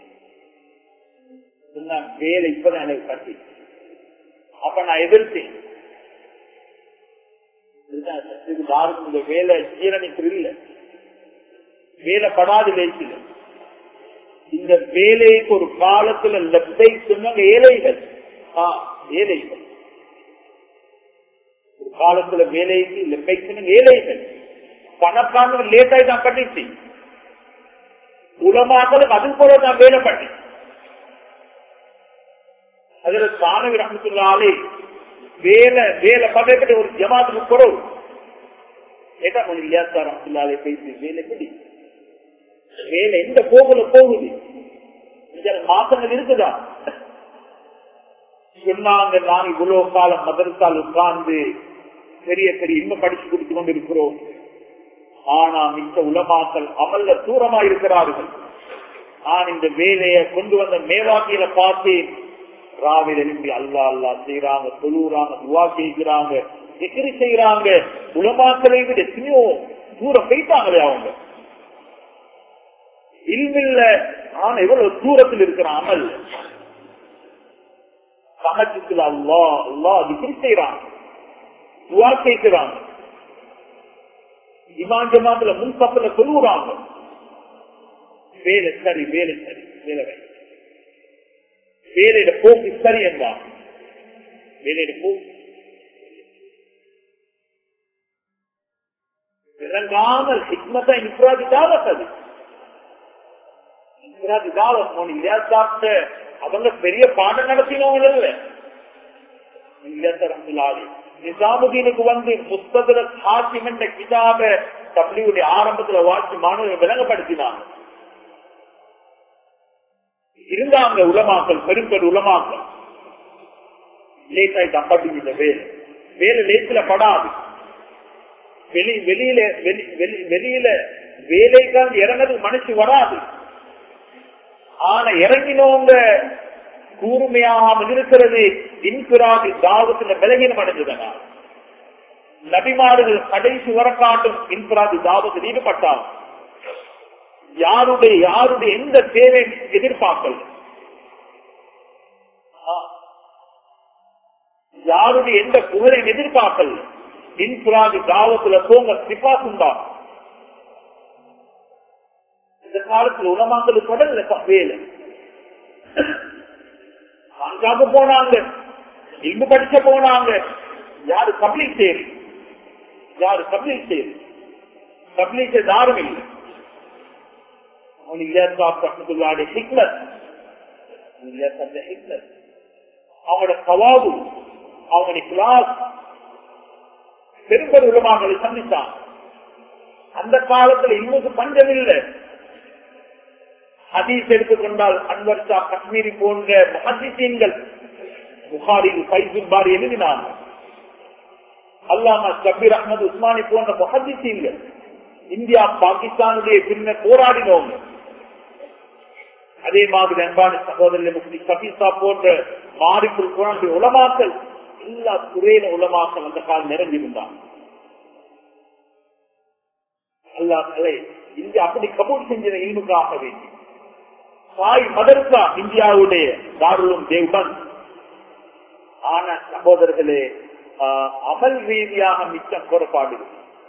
[SPEAKER 1] சொன்னா வேலை இப்பதான் எனக்கு கட்டி அப்ப நான் எதிர்த்தேன் யாருக்கும் இந்த வேலை ஜீரணிக்கு இல்லை வேலை படாது லேசில இந்த வேலைக்கு ஒரு காலத்துல லெப்டை சொன்னாங்க ஏழைகள் ஏழைகள் ஒரு காலத்துல வேலைக்கு லெப்டை சொன்னாங்க ஏழைகள் பணக்காரங்க லேட் ஆகி தான் பண்ணிச்சு உலமாக்களுக்கு அது போல தான் வேலை பண்ணி அதுல தானவி ரஹமத்துல்லாலே வேலை வேலை பதவிப்பட்ட ஒரு ஜமாத்துக்கு குறவு ஏட்டா கொஞ்சம் இல்லையா ரஹமத்துல்லாலே பேசி வேலை எப்படி வேலை எந்த போகல போகுது மாசங்கள் இருக்குதா சொன்னாங்க நான் இவ்வளவு காலம் மதரசால் உட்கார்ந்து பெரிய பெரிய இன்னும் படிச்சு கொடுத்து கொண்டு இருக்கிறோம் ஆனா மிக்க உலமாக்கள் அமல்ல தூரமா இருக்கிறார்கள் நான் இந்த வேலையை கொண்டு வந்த மேவாக்கியில பார்த்தேன் ராவில் எழுப்பி அல்லா அல்லா செய்யறாங்க தொழுறாங்க துவா செய்கிறாங்க எக்கிரி செய்யறாங்க உலமாக்களை விட எத்தனையோ தூரம் போயிட்டாங்களே அவங்க இல்மில்ல ஆனா எவ்வளவு தூரத்தில் இருக்கிறான் அமல் சமச்சத்தில் அல்லா அல்லா விக்கிரி செய்யறாங்க துவா கேட்கிறாங்க இமான் ஜமாத்துல முன்சப்பல சொல்லுறாங்க வேலை சரி வேலை சரி வேலை வேலையிட போக்கு சரி என்றான் வேலையிட போக்கு இறங்காமல் ஹிக்மத்தை இப்ராதி தாவத் அது இப்ராதி தாவத் மோனி இல்லையா சாப்பிட்ட அவங்க பெரிய பாடம் நடத்தினவங்க இல்ல நிசாமுதீனுக்கு வந்து புஸ்தகத்துல சாத்தியம் என்ற கிதாப தப்ளியுடைய ஆரம்பத்துல வாசி மாணவர்கள் விளங்கப்படுத்தினாங்க இருந்தாங்க உலமாக்கள் பெரும் பெரும் உலமாக்கள் லேட்டாய் தப்பாட்டி இந்த வேலை வேலை லேசில படாது வெளி வெளியில வெளியில வேலைக்காக இறங்கிறது மனசு வராது ஆனா இறங்கினவங்க கூர்மையாக இருக்கிறது இன்பிராதி தாவத்துல விலகினம் அடைஞ்சதுனா நபிமார்கள் கடைசி வர காட்டும் இன்பிராதி தாவத்தில் ஈடுபட்டாங்க யாருடைய யாருடைய எந்த தேவை எதிர்பார்க்கல யாருடைய எந்த புகழை எதிர்பார்க்கல இன்சுராதி தாவத்துல போங்க சிபாசுண்டா இந்த காலத்துல உணவாக்கள் கடல்ல வேலை அங்காக போனாங்க இங்கு படிச்ச போனாங்க யாரு கம்ப்ளீட் செய்யுது யாரு கம்ப்ளீட் செய்யுது கம்ப்ளீட் யாரும் இல்லை அவங்களோட சவாபு அவங்களுடைய கிளாஸ் பெரும்பெரு உலமாக்களை சந்தித்தான் அந்த காலத்துல இன்னும் பஞ்சம் இல்லை ஹதீஸ் எடுத்துக்கொண்டால் அன்வர் ஷா காஷ்மீரி போன்ற மஹிசீன்கள் புகாரில் பைசுல் பாரி எழுதினாங்க அல்லாமா கபீர் அஹமது உஸ்மானி போன்ற மஹிசீன்கள் இந்தியா பாகிஸ்தானுடைய பின்ன போராடினவங்க அதே மாதிரி அன்பான சகோதரர் முக்தி கபீசா போன்ற மாறிக்குள் குழந்தை உலமாக்கல் எல்லா துறையில உலமாக்கல் அந்த காலம் நிறைஞ்சிருந்தாங்க அல்லா கலை இந்தியா அப்படி கபூல் செஞ்ச இல்முக்காக வேண்டி சாய் மதர்சா இந்தியாவுடைய தாருளும் தேவ்பன் ஆன சகோதரர்களே அமல் ரீதியாக மிச்சம் குறைபாடுகள்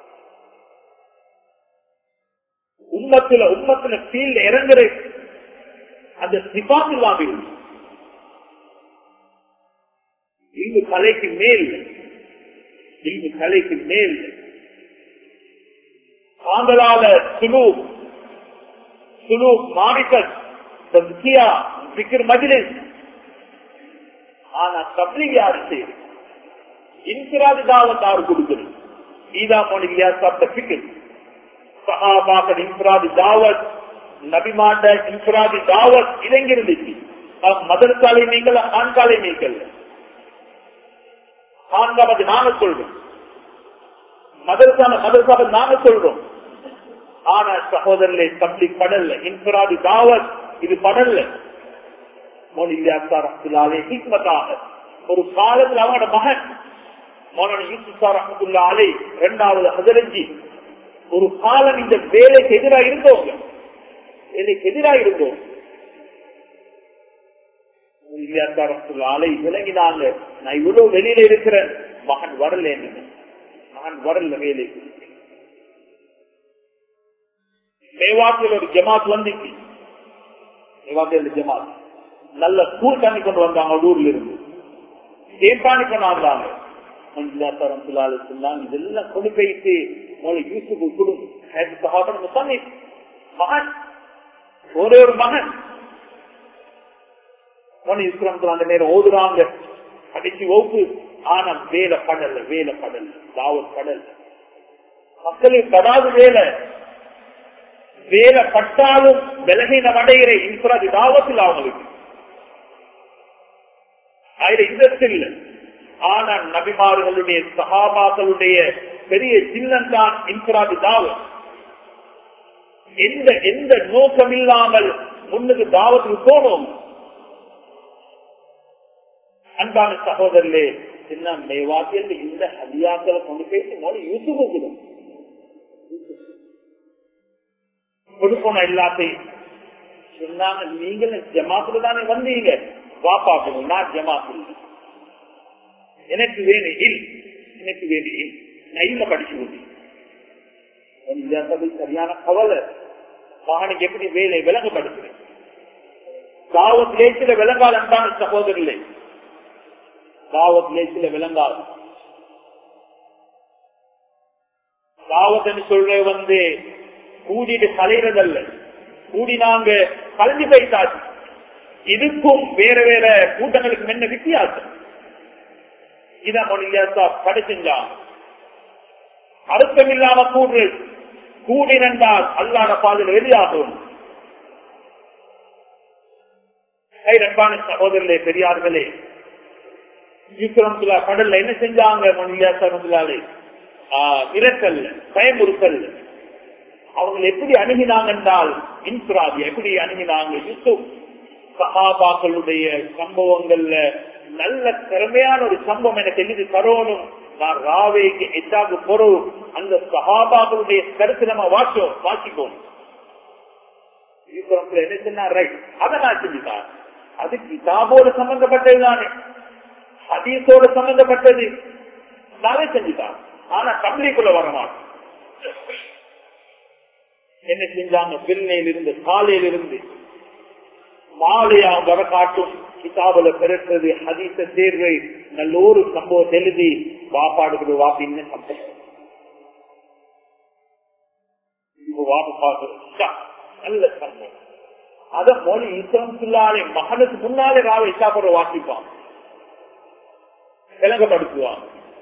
[SPEAKER 1] உம்மத்துல உம்மத்துல ஃபீல்ட் இறங்குற அந்த சிபாத் இல்லாம இங்கு கலைக்கு மேல் இங்கு கலைக்கு மேல் தாங்களால சுலு சுலு மாணிக்கல் தஸ்கியா பிக்கர் மஜிலிஸ் ஆனா தப்லீக் யாரு செய்யுது இன்சிராதி தாவத் யாரு கொடுக்குது ஈதா மொழியா சாப்பிட்ட பிக்கர் சஹாபாக்கள் இன்ஃபிராதி தாவத் நபிமாண்ட இன்ஃபிராதி தாவத் இறங்கி இருந்துச்சு மதர்காலை நீங்கள் ஆண்காலை நீங்கள் ஆண்காவது நாங்க சொல்றோம் மதரசான மதரசாவை நாங்க சொல்றோம் ஆனா சகோதரர்களே தப்பி படல்ல இன்ஃபராது தாவத் இது படல்ல மொழியாத்தாரே ஹிக்மத்தாக ஒரு காலத்தில் அவனோட மகன் மௌலான யூசுஃபா ரஹமத்துல்லா அலை இரண்டாவது ஹதரஞ்சி ஒரு காலம் இந்த வேலைக்கு எதிராக இருந்தவங்க வேலைக்கு எதிராக இருந்தோம் ஆலை விளங்கினாங்க நான் இவ்வளவு வெளியில இருக்கிறேன் மகன் வரல என்ன மகன் வரல வேலைக்கு மேவாக்கில் ஒரு ஜமாத் வந்துச்சு மேவாக்கில் ஜமாத் நல்ல ஸ்கூல் தண்ணி கொண்டு வந்தாங்க ஊர்ல இருந்து ஏற்பாடு கொண்டாந்தாங்க இதெல்லாம் கொண்டு போயிட்டு யூசுக்கு குடும்பம் மகன் ஒரே ஒரு மகன் அந்த நேரம் ஓதுறாங்க அடிச்சு ஓப்பு ஆனா வேலை படல வேலை படல தாவத் படல மக்களுக்கு படாது வேலை வேலை பட்டாலும் விலகினம் அடைகிற இன்ஃபராது தாவத்தில் அவங்களுக்கு அதுல இந்தத்தில் ஆனா நபிமார்களுடைய சகாபாக்களுடைய பெரிய சின்னம் தான் இன்ஃபராது தாவத் எந்த எந்த நோக்கம் இல்லாமல் முன்னுக்கு தாவத்துக்கு போனோம் அன்பான சகோதரர்களே சின்ன மேவாக்கில் இந்த ஹதியாக்களை கொண்டு போயிட்டு மொழி யூசுஃபுக்கு கொடுப்போம் எல்லாத்தையும் சொன்னாங்க நீங்க ஜமாத்துல தானே வந்தீங்க வாப்பாக்கணும் நான் ஜமாத்துல எனக்கு வேணும் இல் எனக்கு வேணும் இல் நான் இல்ல படிச்சு கொண்டேன் சரியான கவலை மகனுக்கு எப்படி வேலை விளங்கப்படுத்துறேன் தாவத் லேசில விளங்கால் அன்பான சகோதரர்களே தாவத் லேசில விளங்கால் தாவத் சொல்ற வந்து கூடிட்டு கலைறதல்ல கூடி நாங்க கலந்து போயிட்டாச்சு இதுக்கும் வேற வேற கூட்டங்களுக்கு என்ன வித்தியாசம் இதான் மொழியாசா படிச்சுஞ்சான் அர்த்தம் இல்லாம கூடு கூடினால் அல்லாத பாதையில் வெளியாகும் அன்பான சகோதரர்களே பெரியார்களே விக்ரம்துல்லா கடல்ல என்ன செஞ்சாங்க மொழியா சரந்துலாலே மிரட்டல் பயமுறுத்தல் அவங்க எப்படி அணுகினாங்க என்றால் இன்சுராதி எப்படி அணுகினாங்க யூசுப் சஹாபாக்களுடைய சம்பவங்கள்ல நல்ல திறமையான ஒரு சம்பவம் எனக்கு எழுதி தரணும் நான் ராவேக்கு எட்டாக்கு பொருள் அந்த சஹாபாக்களுடைய கருத்து நம்ம வாச்சோம் வாசிப்போம் என்ன சொன்னா ரைட் அதை நான் செஞ்சுதான் அது கிதாபோடு சம்பந்தப்பட்டது தானே ஹதீஸோடு சம்பந்தப்பட்டது நானே செஞ்சுதான் ஆனா கம்பளிக்குள்ள வரமாட்டோம் என்ன செஞ்சாங்க பின்னையில் இருந்து காலையில் இருந்து மாலையா வர காட்டும் கிதாபுல பிறக்கிறது ஹதீச தேர்வை நல்லோரு சம்பவத்தை எழுதி வாப்பாடுகிறது வாப்பின்னு சம்பவம் நல்ல சம்பவம் அத மொழி இஸ்லாம் சொல்லாலே மகனுக்கு முன்னாலே ராவ இசாப்புற வாசிப்பான் விளங்கப்படுத்துவான்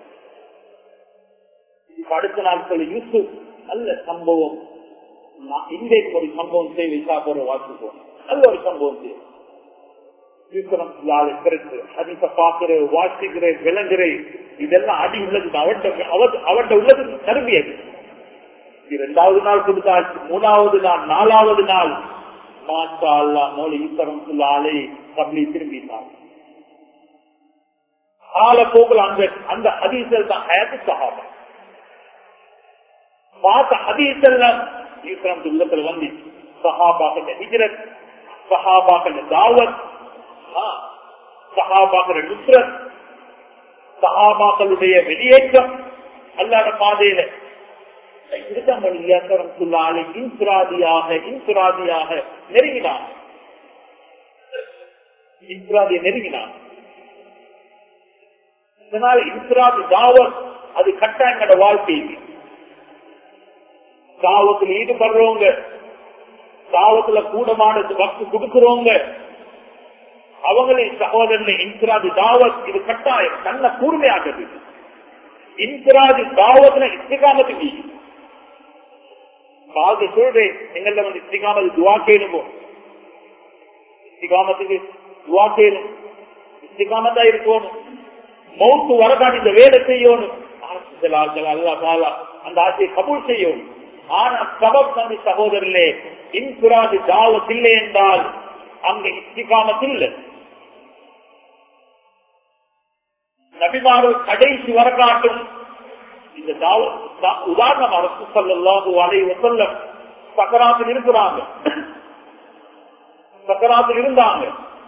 [SPEAKER 1] அடுத்த நாட்கள் யூசுப் நல்ல சம்பவம் இன்றைக்கு ஒரு சம்பவம் செய்ய இசாப்புற வாசிப்போம் நல்ல ஒரு சம்பவம் செய்யும் பாக்குறேன் வாசிக்கிறேன் விளங்குறேன் இதெல்லாம் அடி உள்ளது அவர்கிட்ட உள்ளது கருவியது இரண்டாவது நாள் கொடுத்தாச்சு மூணாவது நாள் நாலாவது நாள் மாஷா அல்லா மோலி ஈஸ்வரம் சொல்லாலே கபலி திரும்பினார் கால போகல அந்த அந்த ஹதீசல் தான் ஹயத்து சகாபா பார்த்த ஹதீசல் ஈஸ்வரம் உள்ளத்துல வந்து சஹாபாக்கள் ஹிஜரத் சஹாபாக்கள் தாவத் சஹாபாக்கள் நுஸ்ரத் சஹாபாக்களுடைய வெளியேற்றம் அல்லாத பாதையில இன்சுராதியாக இன்சுராதியாக நெருங்கினான் இன்சுராதியை நெருங்கினான் இதனால இன்சுராதி தாவத் அது கட்டாயங்கட வாழ்க்கைக்கு தாவத்தில் ஈடுபடுறவங்க தாவத்துல கூடமான வக்கு கொடுக்கிறவங்க அவங்களின் சகோதரனை இன்சுராதி தாவத் இது கட்டாயம் நல்ல கூர்மையாகுது இன்சுராதி தாவத்துல இஸ்திகாமத்துக்கு பாதி சொல்றேன் எங்கள்ல வந்து இஸ்திகாமது துவா கேளுமோ இஸ்திகாமத்துக்கு துவா கேளும் இஸ்திகாமத்தா இருக்கணும் மௌத்து வரதான் இந்த வேலை செய்யணும் அல்லா தாலா அந்த ஆட்சியை கபூல் செய்யும் ஆனா சபப் தம்பி சகோதரர்களே இன்குராது தாவத் இல்லை என்றால் அங்க இஸ்திகாமத் இல்லை நபிமார்கள் கடைசி வர காட்டும் இந்த உதாரணம் அரசு சொல்லு அலை சொல்ல சக்கராத்தில் இருக்கிறாங்க சக்கராத்தில் இருந்தாங்க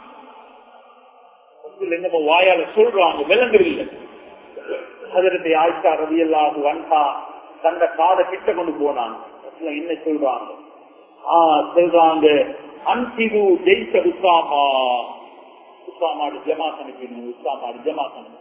[SPEAKER 1] நம்ம வாயால சொல்றாங்க விலங்குல அதற்கு ஆயிஷா ரவி அல்லாஹு வந்தா தந்த காதை கிட்ட கொண்டு போனாங்க என்ன சொல்றாங்க ஆஹ் சொல்றாங்க அன்சிது ஜெயிச்ச உசாமா உசாமாடு ஜமாத் அனுப்பிடணும் உசாமாடு ஜமாத் அனுப்பி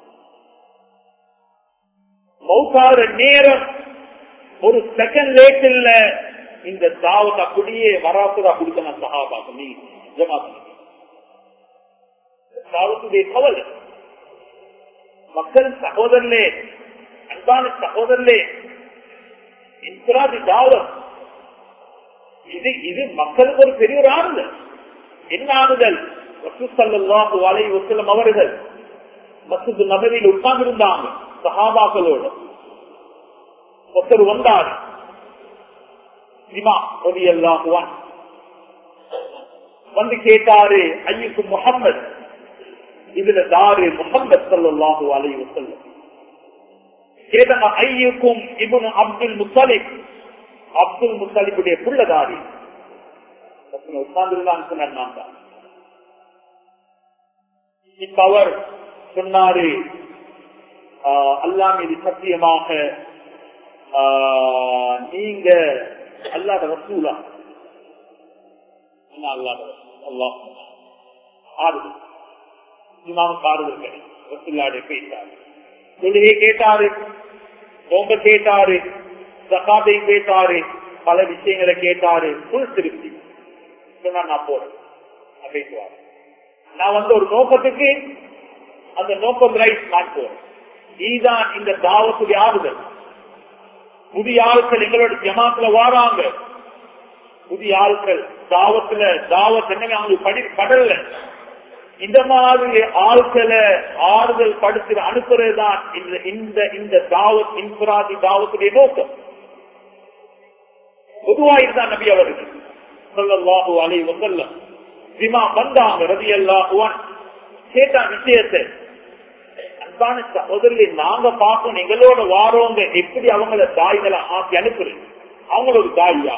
[SPEAKER 1] மௌக்காத நேரம் ஒரு செகண்ட் லேட் இல்ல இந்த தாவத் அப்படியே வராப்புதா கொடுத்த நான் சகாபாக்கு நீ ஜமாத் தாவத்துடைய கவலை மக்கள் சகோதரர்களே அன்பான சகோதரர்களே இன்சுராதி தாவத் இது இது மக்களுக்கு ஒரு பெரிய ஒரு ஆறுதல் என்ன ஆறுதல் வசூசல்லாஹு வலை வசலம் அவர்கள் மசூது நபரில் உட்கார்ந்து இருந்தாங்க சஹாபாக்களோடு ஒருத்தர் வந்தார் வந்து கேட்டாரு ஐயுக்கு முகம்மது இதுல தாரு முகம்மது சல்லாஹூ அலை வசல்லம் கேட்டாங்க ஐயுக்கும் இபுன் அப்துல் முத்தலிப் அப்துல் முத்தலிபுடைய புள்ளதாரி உட்கார்ந்துருந்தான்னு சொன்னார் இப்ப அவர் சொன்னாரு அல்லா மீது சத்தியமாக நீங்க அல்லாத ரசூலா அல்லாத அல்லாஹ் ஆறுதல் இமாமுக்கு ஆறுதல் கிடைக்கும் ரசூல்லாடைய பேசாரு தொழுகை கேட்டாரு ரொம்ப கேட்டாரு சகாதை கேட்டாரு பல விஷயங்களை கேட்டாரு புல் திருப்தி சொன்னா நான் போறேன் பேசுவார் நான் வந்து ஒரு நோக்கத்துக்கு அந்த நோக்கம் ரைட் நான் போறேன் இதுதான் இந்த தாவத்துடைய ஆறுதல் புதிய ஆட்கள் எங்களோட ஜமாத்துல வாராங்க புதிய ஆட்கள் தாவத்துல தாவத் என்னங்க அவங்களுக்கு படி படல இந்த மாதிரி ஆட்களை ஆறுதல் படுத்து அனுப்புறதுதான் இந்த இந்த இந்த தாவத் இன்சுராதி தாவத்துடைய நோக்கம் பொதுவா இதுதான் நபி அவர்கள் சொல்லல்லாஹு அலை வசல்லம் விமா வந்தாங்க ரவி அல்லாஹுவான் கேட்டா விஷயத்தை அன்பான சகோதரி நாங்க பார்க்கணும் எங்களோட வாரோங்க எப்படி அவங்கள தாய்களை ஆக்கி அனுப்புறது அவங்களோட தாயா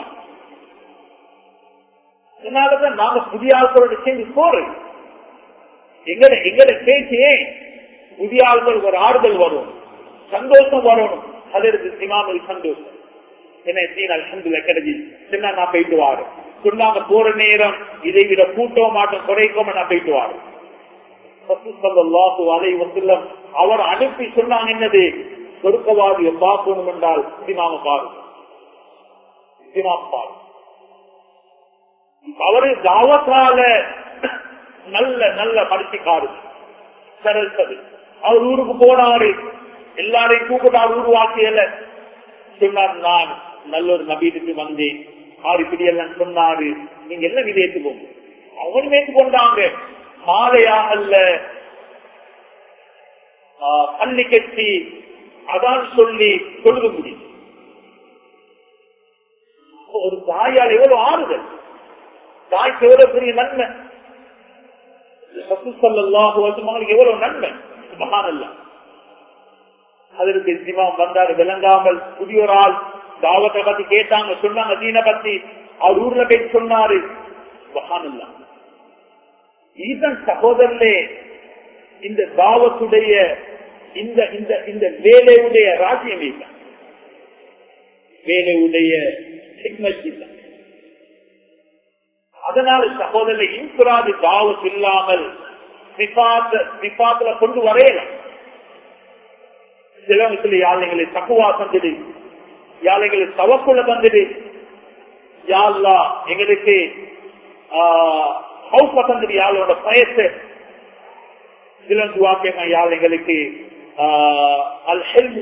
[SPEAKER 1] அதனாலதான் நாங்க புதிய ஆட்களோட சேர்ந்து போறோம் எங்கட எங்கட பேச்சே புதிய ஆட்கள் ஒரு ஆறுதல் வரும் சந்தோஷம் வரணும் அதற்கு சிமாமல் சந்தோஷம் என்ன சீன் அலமதுல கிடைச்சி சின்ன நான் போயிட்டு வாரும் சொன்னாங்க போற நேரம் இதை விட கூட்டவும் மாட்டோம் குறைக்காம நான் போயிட்டு வாரும் அவர் அனுப்பி சொன்னாங்க என்னது சொருக்கவாதியை பார்க்கணும் என்றால் சினிமாவை பாருங்க சினிமா பாரு அவரு தாவத்தால நல்ல நல்ல பரிசுக்காரு சிறந்தது அவர் ஊருக்கு போனாரு எல்லாரையும் கூப்பிட்டார் உருவாக்கியல சொன்னார் நான் நல்ல ஒரு நபீட்டுக்கு வந்தேன் ஆறு பிடியெல்லாம் சொன்னாரு நீங்க என்ன விதை ஏற்றுக்கோங்க அவனும் ஏற்றுக்கொண்டாங்க மாலையா அல்ல பள்ளி கட்டி அதான் சொல்லி சொல்லுக முடியும் ஒரு தாயால் எவ்வளவு ஆறுதல் தாய்க்கு எவ்வளவு பெரிய நன்மை எவ்வளவு நன்மை மகானல்ல அதற்கு சிவம் வந்தாரு விளங்காமல் புதிய ஒரு ஆள் தாவத்தை பத்தி கேட்டாங்க சொன்னாங்க தீன பத்தி அவர் ஊர்ல போய் சொன்னாரு மகானல்லா ஈசன் சகோதரனே இந்த தாவத்துடைய இந்த இந்த இந்த வேலையுடைய ராஜ்யம் இல்லை வேலையுடைய இல்லை அதனால சகோதரர் இன்சுராது தாவத் இல்லாமல் சிபாத்துல கொண்டு வரையல சிலவங்க சொல்லி யாழைகளை தக்குவா தந்துடு யாழைகளை தவக்குள்ள தந்துடு யாழ்லா எங்களுக்கு ஹவுப்ப தந்துடு யாழோட பயத்தை சிலந்து வாக்கியங்க யாழ் எங்களுக்கு அல் ஹெல்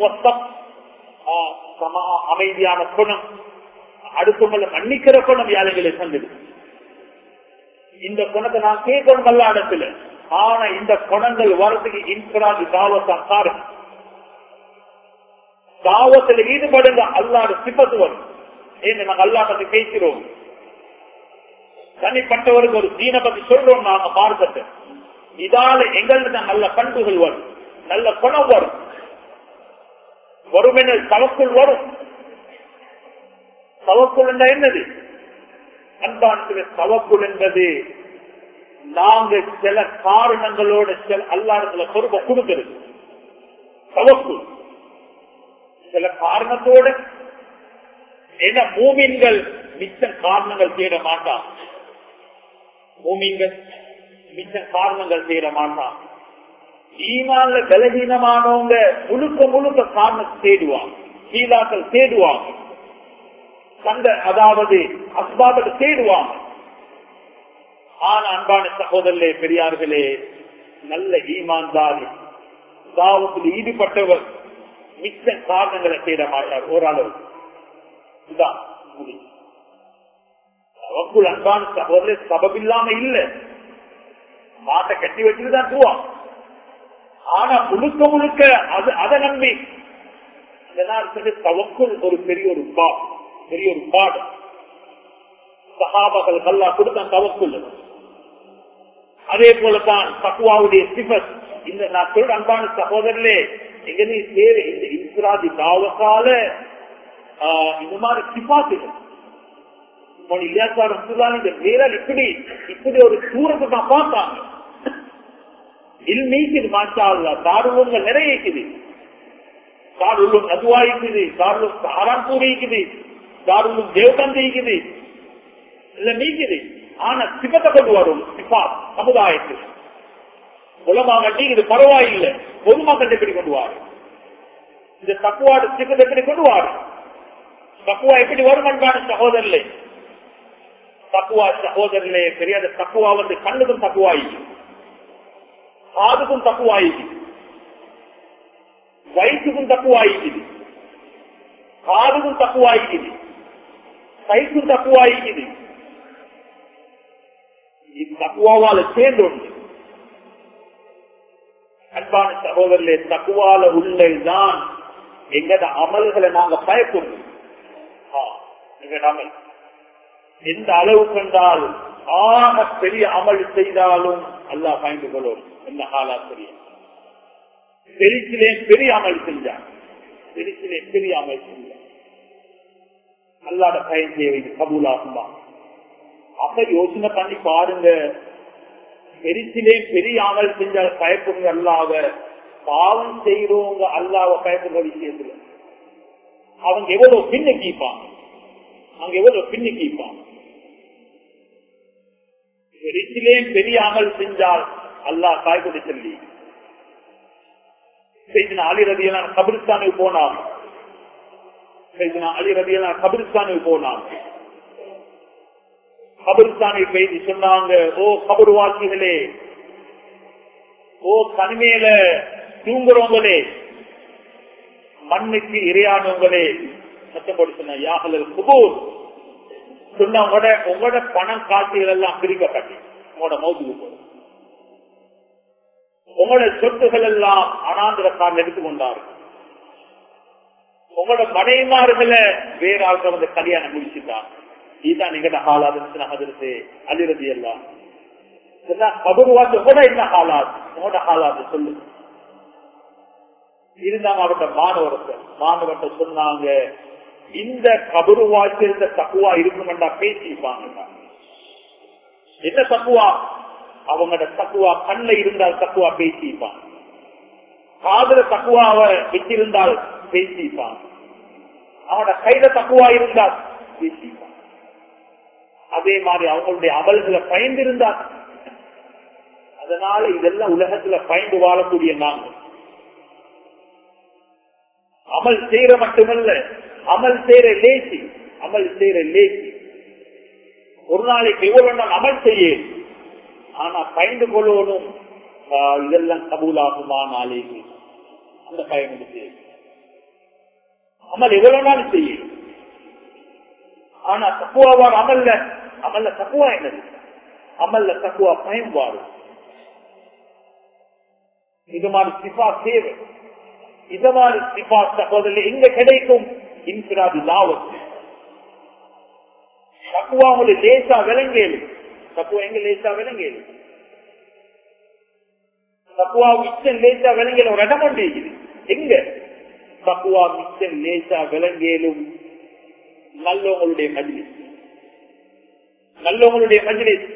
[SPEAKER 1] அமைதியான குணம் அடுத்தவங்களை மன்னிக்கிற குணம் யாழைகளை தந்துடு இந்த குணத்தை நான் கேட்கணும் நல்ல இடத்துல ஆனா இந்த குணங்கள் வரதுக்கு இன்சுராது தாவத்தான் காரணம் தாவத்தில் ஈடுபடுங்க அல்லாத சிபத்து வரும் ஏன்னு நாங்க அல்லா பத்தி பேசுறோம் தனிப்பட்டவருக்கு ஒரு தீன பத்தி சொல்றோம் நாங்க மார்க்கத்தை இதால எங்களுக்கு நல்ல பண்புகள் வரும் நல்ல குணம் வரும் வரும் என தவக்குள் வரும் தவக்குள் என்ற என்னது அன்பான தவக்குள் என்பது நாங்க சில காரணங்களோட சில அல்லாடத்துல பொறுப்பை கொடுக்கிறது தவக்குள் சில காரணத்தோட என்ன மூமின்கள் மிச்ச காரணங்கள் தேட மாட்டான் மூமின்கள் மிச்ச காரணங்கள் தேட மாட்டான் ஈமான்ல பலகீனமானவங்க முழுக்க முழுக்க காரணத்தை தேடுவாங்க சீலாக்கள் தேடுவாங்க கண்ட அதாவது அஸ்பாபத்தை தேடுவாங்க ஆனா அன்பான சகோதரர்களே பெரியார்களே நல்ல ஈமான்தாரி தாவத்தில் ஈடுபட்டவர் மிச்ச காரணங்களை தேட மாட்டார் ஓரளவு இதுதான் முடிவு தவக்குள் அன்பான சகோதரர் சபபில்லாம இல்ல மாட்டை கட்டி வச்சுதான் துவா ஆனா முழுக்க முழுக்க அது அதை நம்பி தவக்குள் ஒரு பெரிய ஒரு பா பெரிய ஒரு பாடம் சகாபகள் கல்லா கொடுத்தான் தவக்குள் அதே போலதான் தக்குவாவுடைய சிபத் இந்த நான் சொல்ற அன்பான சகோதரர்களே எங்க நீ சேவை இந்த இஸ்ராதி தாவக்கால இந்த மாதிரி சிபாத்துகள் இந்த வீரர் இப்படி இப்படி ஒரு சூரத்தை தான் பார்த்தாங்க இல்மீக்குது மாற்றா தாருவங்கள் நிறைய இருக்குது தாருள்ளும் நதுவா இருக்குது தாருளும் சாரான்பூர் இருக்குது தாருள்ளும் தேவதந்தி இருக்குது இல்ல நீக்குது ஆனா சிபத்தை கொண்டு வரும் சிபா சமுதாயத்துக்கு உலமா கட்டி இது பரவாயில்லை பொதுமக்கள் எப்படி கொண்டு வாரு இந்த தக்குவாடு சிபத்தை எப்படி கொண்டு வாரு தக்குவா எப்படி வரும் அன்பான சகோதரர்களே தக்குவா சகோதரர்களே தெரியாத தக்குவா வந்து கண்ணுக்கும் தக்குவாயிக்கு காதுக்கும் தக்குவாயிக்கு வயிற்றுக்கும் தக்குவாயிக்குது காதுக்கும் தக்குவாயிக்குது கைக்கும் தக்குவாயிக்குது தக்குவாவால சேர்ந்து ஒன்று அன்பான சகோதரர்களே தக்குவால உள்ளதான் எங்கட அமல்களை நாங்க பயப்படணும் அமல் எந்த அளவு கண்டால் ஆக பெரிய அமல் செய்தாலும் அல்லா பயந்து கொள்ளும் என்ன காலா தெரியும் பெருசிலே பெரிய அமல் செஞ்சார் பெருசிலே பெரிய அமல் செஞ்சார் அல்லாட பயன் தேவை கபூலாகுமா அப்ப யோசனை பண்ணி பாருங்க பெருசிலே பெரிய அமல் செஞ்சால் பயப்படுங்க அல்லாத பாவம் செய்யறவங்க அல்லாவ பயப்படுற விஷயத்துல அவங்க எவ்வளவு பின்ன கீப்பாங்க அவங்க எவ்வளவு பின்னி கீப்பாங்க பெருசிலே பெரிய அமல் செஞ்சால் அல்லாஹ் காய்கறி சொல்லி செய்தின அலி ரதியெல்லாம் கபிரிஸ்தானுக்கு போனாங்க செய்தின அலி ரதியெல்லாம் கபிரிஸ்தானுக்கு போனாங்க கபிரிஸ்தானுக்கு பேசி சொன்னாங்க ஓ கபருவாசிகளே ஓ தனிமையில தூங்குறவங்களே மண்ணுக்கு இரையானவங்களே சத்தம் போட்டு சொன்ன யாகலல் குபூர் சொன்ன உங்களோட உங்களோட பணம் காட்சிகள் எல்லாம் பிரிக்கப்பட்டு உங்களோட மௌதுக்கு போகும் உங்களோட சொத்துகள் எல்லாம் அனாந்திரக்காரன் எடுத்துக்கொண்டார்கள் உங்களோட மனைவிமார்களை வேற ஆள்கள் வந்து கல்யாணம் முடிச்சுட்டாங்க இதுதான் எங்கட ஹாலாது அதிர்த்து அலிரதி எல்லாம் கபருவாச்சு கூட என்ன ஹாலாது உங்களோட ஹாலாது சொல்லு இருந்தாங்க அவர்கிட்ட மாணவர்கள் மாணவர்கிட்ட சொன்னாங்க இந்த கபரு வாய்ச்சிருந்த தக்குவா இருக்குமெண்டா பேசிப்பாங்க என்ன தக்குவா அவங்களோட தக்குவா கண்ல இருந்தால் தக்குவா பேசிப்பாங்க காதல தக்குவாவ வச்சிருந்தால் பேசிப்பாங்க அவனோட கையில தக்குவா இருந்தால் பேசிப்பாங்க அதே மாதிரி அவங்களுடைய அமல்களை பயந்திருந்தால் அதனால இதெல்லாம் உலகத்துல பயந்து வாழக்கூடிய நாங்கள் அமல் செய்யற மட்டுமல்ல அமல் செய்யற லேசி அமல் செய்யற லேசி ஒரு நாளைக்கு எவ்வளவு நாள் அமல் செய்ய ஆனா பயந்து கொள்ளணும் இதெல்லாம் கபூலாகுமா நாளைக்கு அந்த பயன் அமல் எவ்வளவு நாள் செய்ய ஆனா தக்குவாவார் அமல்ல அமல்ல தக்குவா என்னது அமல்ல தக்குவா பயன்பாடு இது மாதிரி சிபா தேவை இந்த மாதிரி சிபா சகோதரர் எங்க கிடைக்கும் இன்பிராது தாவத் தக்குவா உங்களுக்கு லேசா விளங்கேது தக்குவா எங்க லேசா விளங்கேது தக்குவா மிச்சம் லேசா விளங்கல ஒரு இடம் ஒன்று இருக்குது எங்க தக்குவா மிச்சம் லேசா விளங்கேலும் நல்லவங்களுடைய மஜ்லிஸ் நல்லவங்களுடைய மஜ்லிஸ்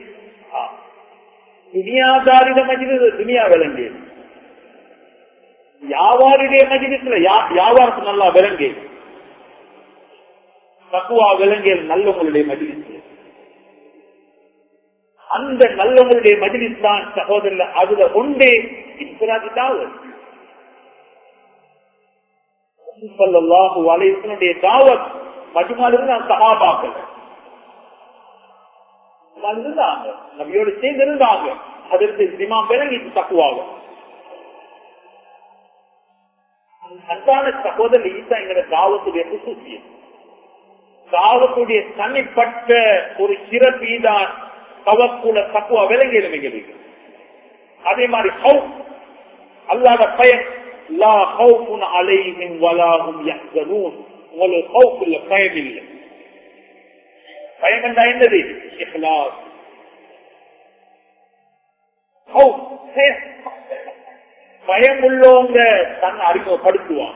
[SPEAKER 1] துனியாதாரிட மஜ்லிஸ் துனியா விளங்கியது வியாபாரிடைய மஜ்லிஸ்ல வியாபாரத்து நல்லா விளங்கியது தக்குவா விளங்கியல் நல்லவங்களுடைய மஜ்லிஸ் அந்த நல்லவங்களுடைய மஜ்லிஸ் தான் சகோதரர் அதுல ஒன்றே இன்ஃபராஜி தாவல் வலையத்தினுடைய தாவத் மஜ்மாலிருந்து நான் சகாபாக்கள் இருந்தாங்க நபியோடு சேர்ந்து இருந்தாங்க அதற்கு திமா விளங்கி தக்குவாகும் அன்பான சகோதரர் ஈசா எங்களோட தாவத்துடைய சுசூசியம் தாவத்துடைய தனிப்பட்ட ஒரு சிறப்பீதான் தவக்குல தக்குவா விளங்கியது எங்களுக்கு அதே மாதிரி ஹவு அல்லாத பயன் லா ஹவுன் அலைஹிம் வலாஹும் யஹ்சனூன் உங்களுக்கு ஹவுக்குள்ள பயம் இல்லை பயம் என்றா என்னது இஹ்லாஸ் பயம் உள்ளவங்க தன்னை அறிமுகப்படுத்துவான்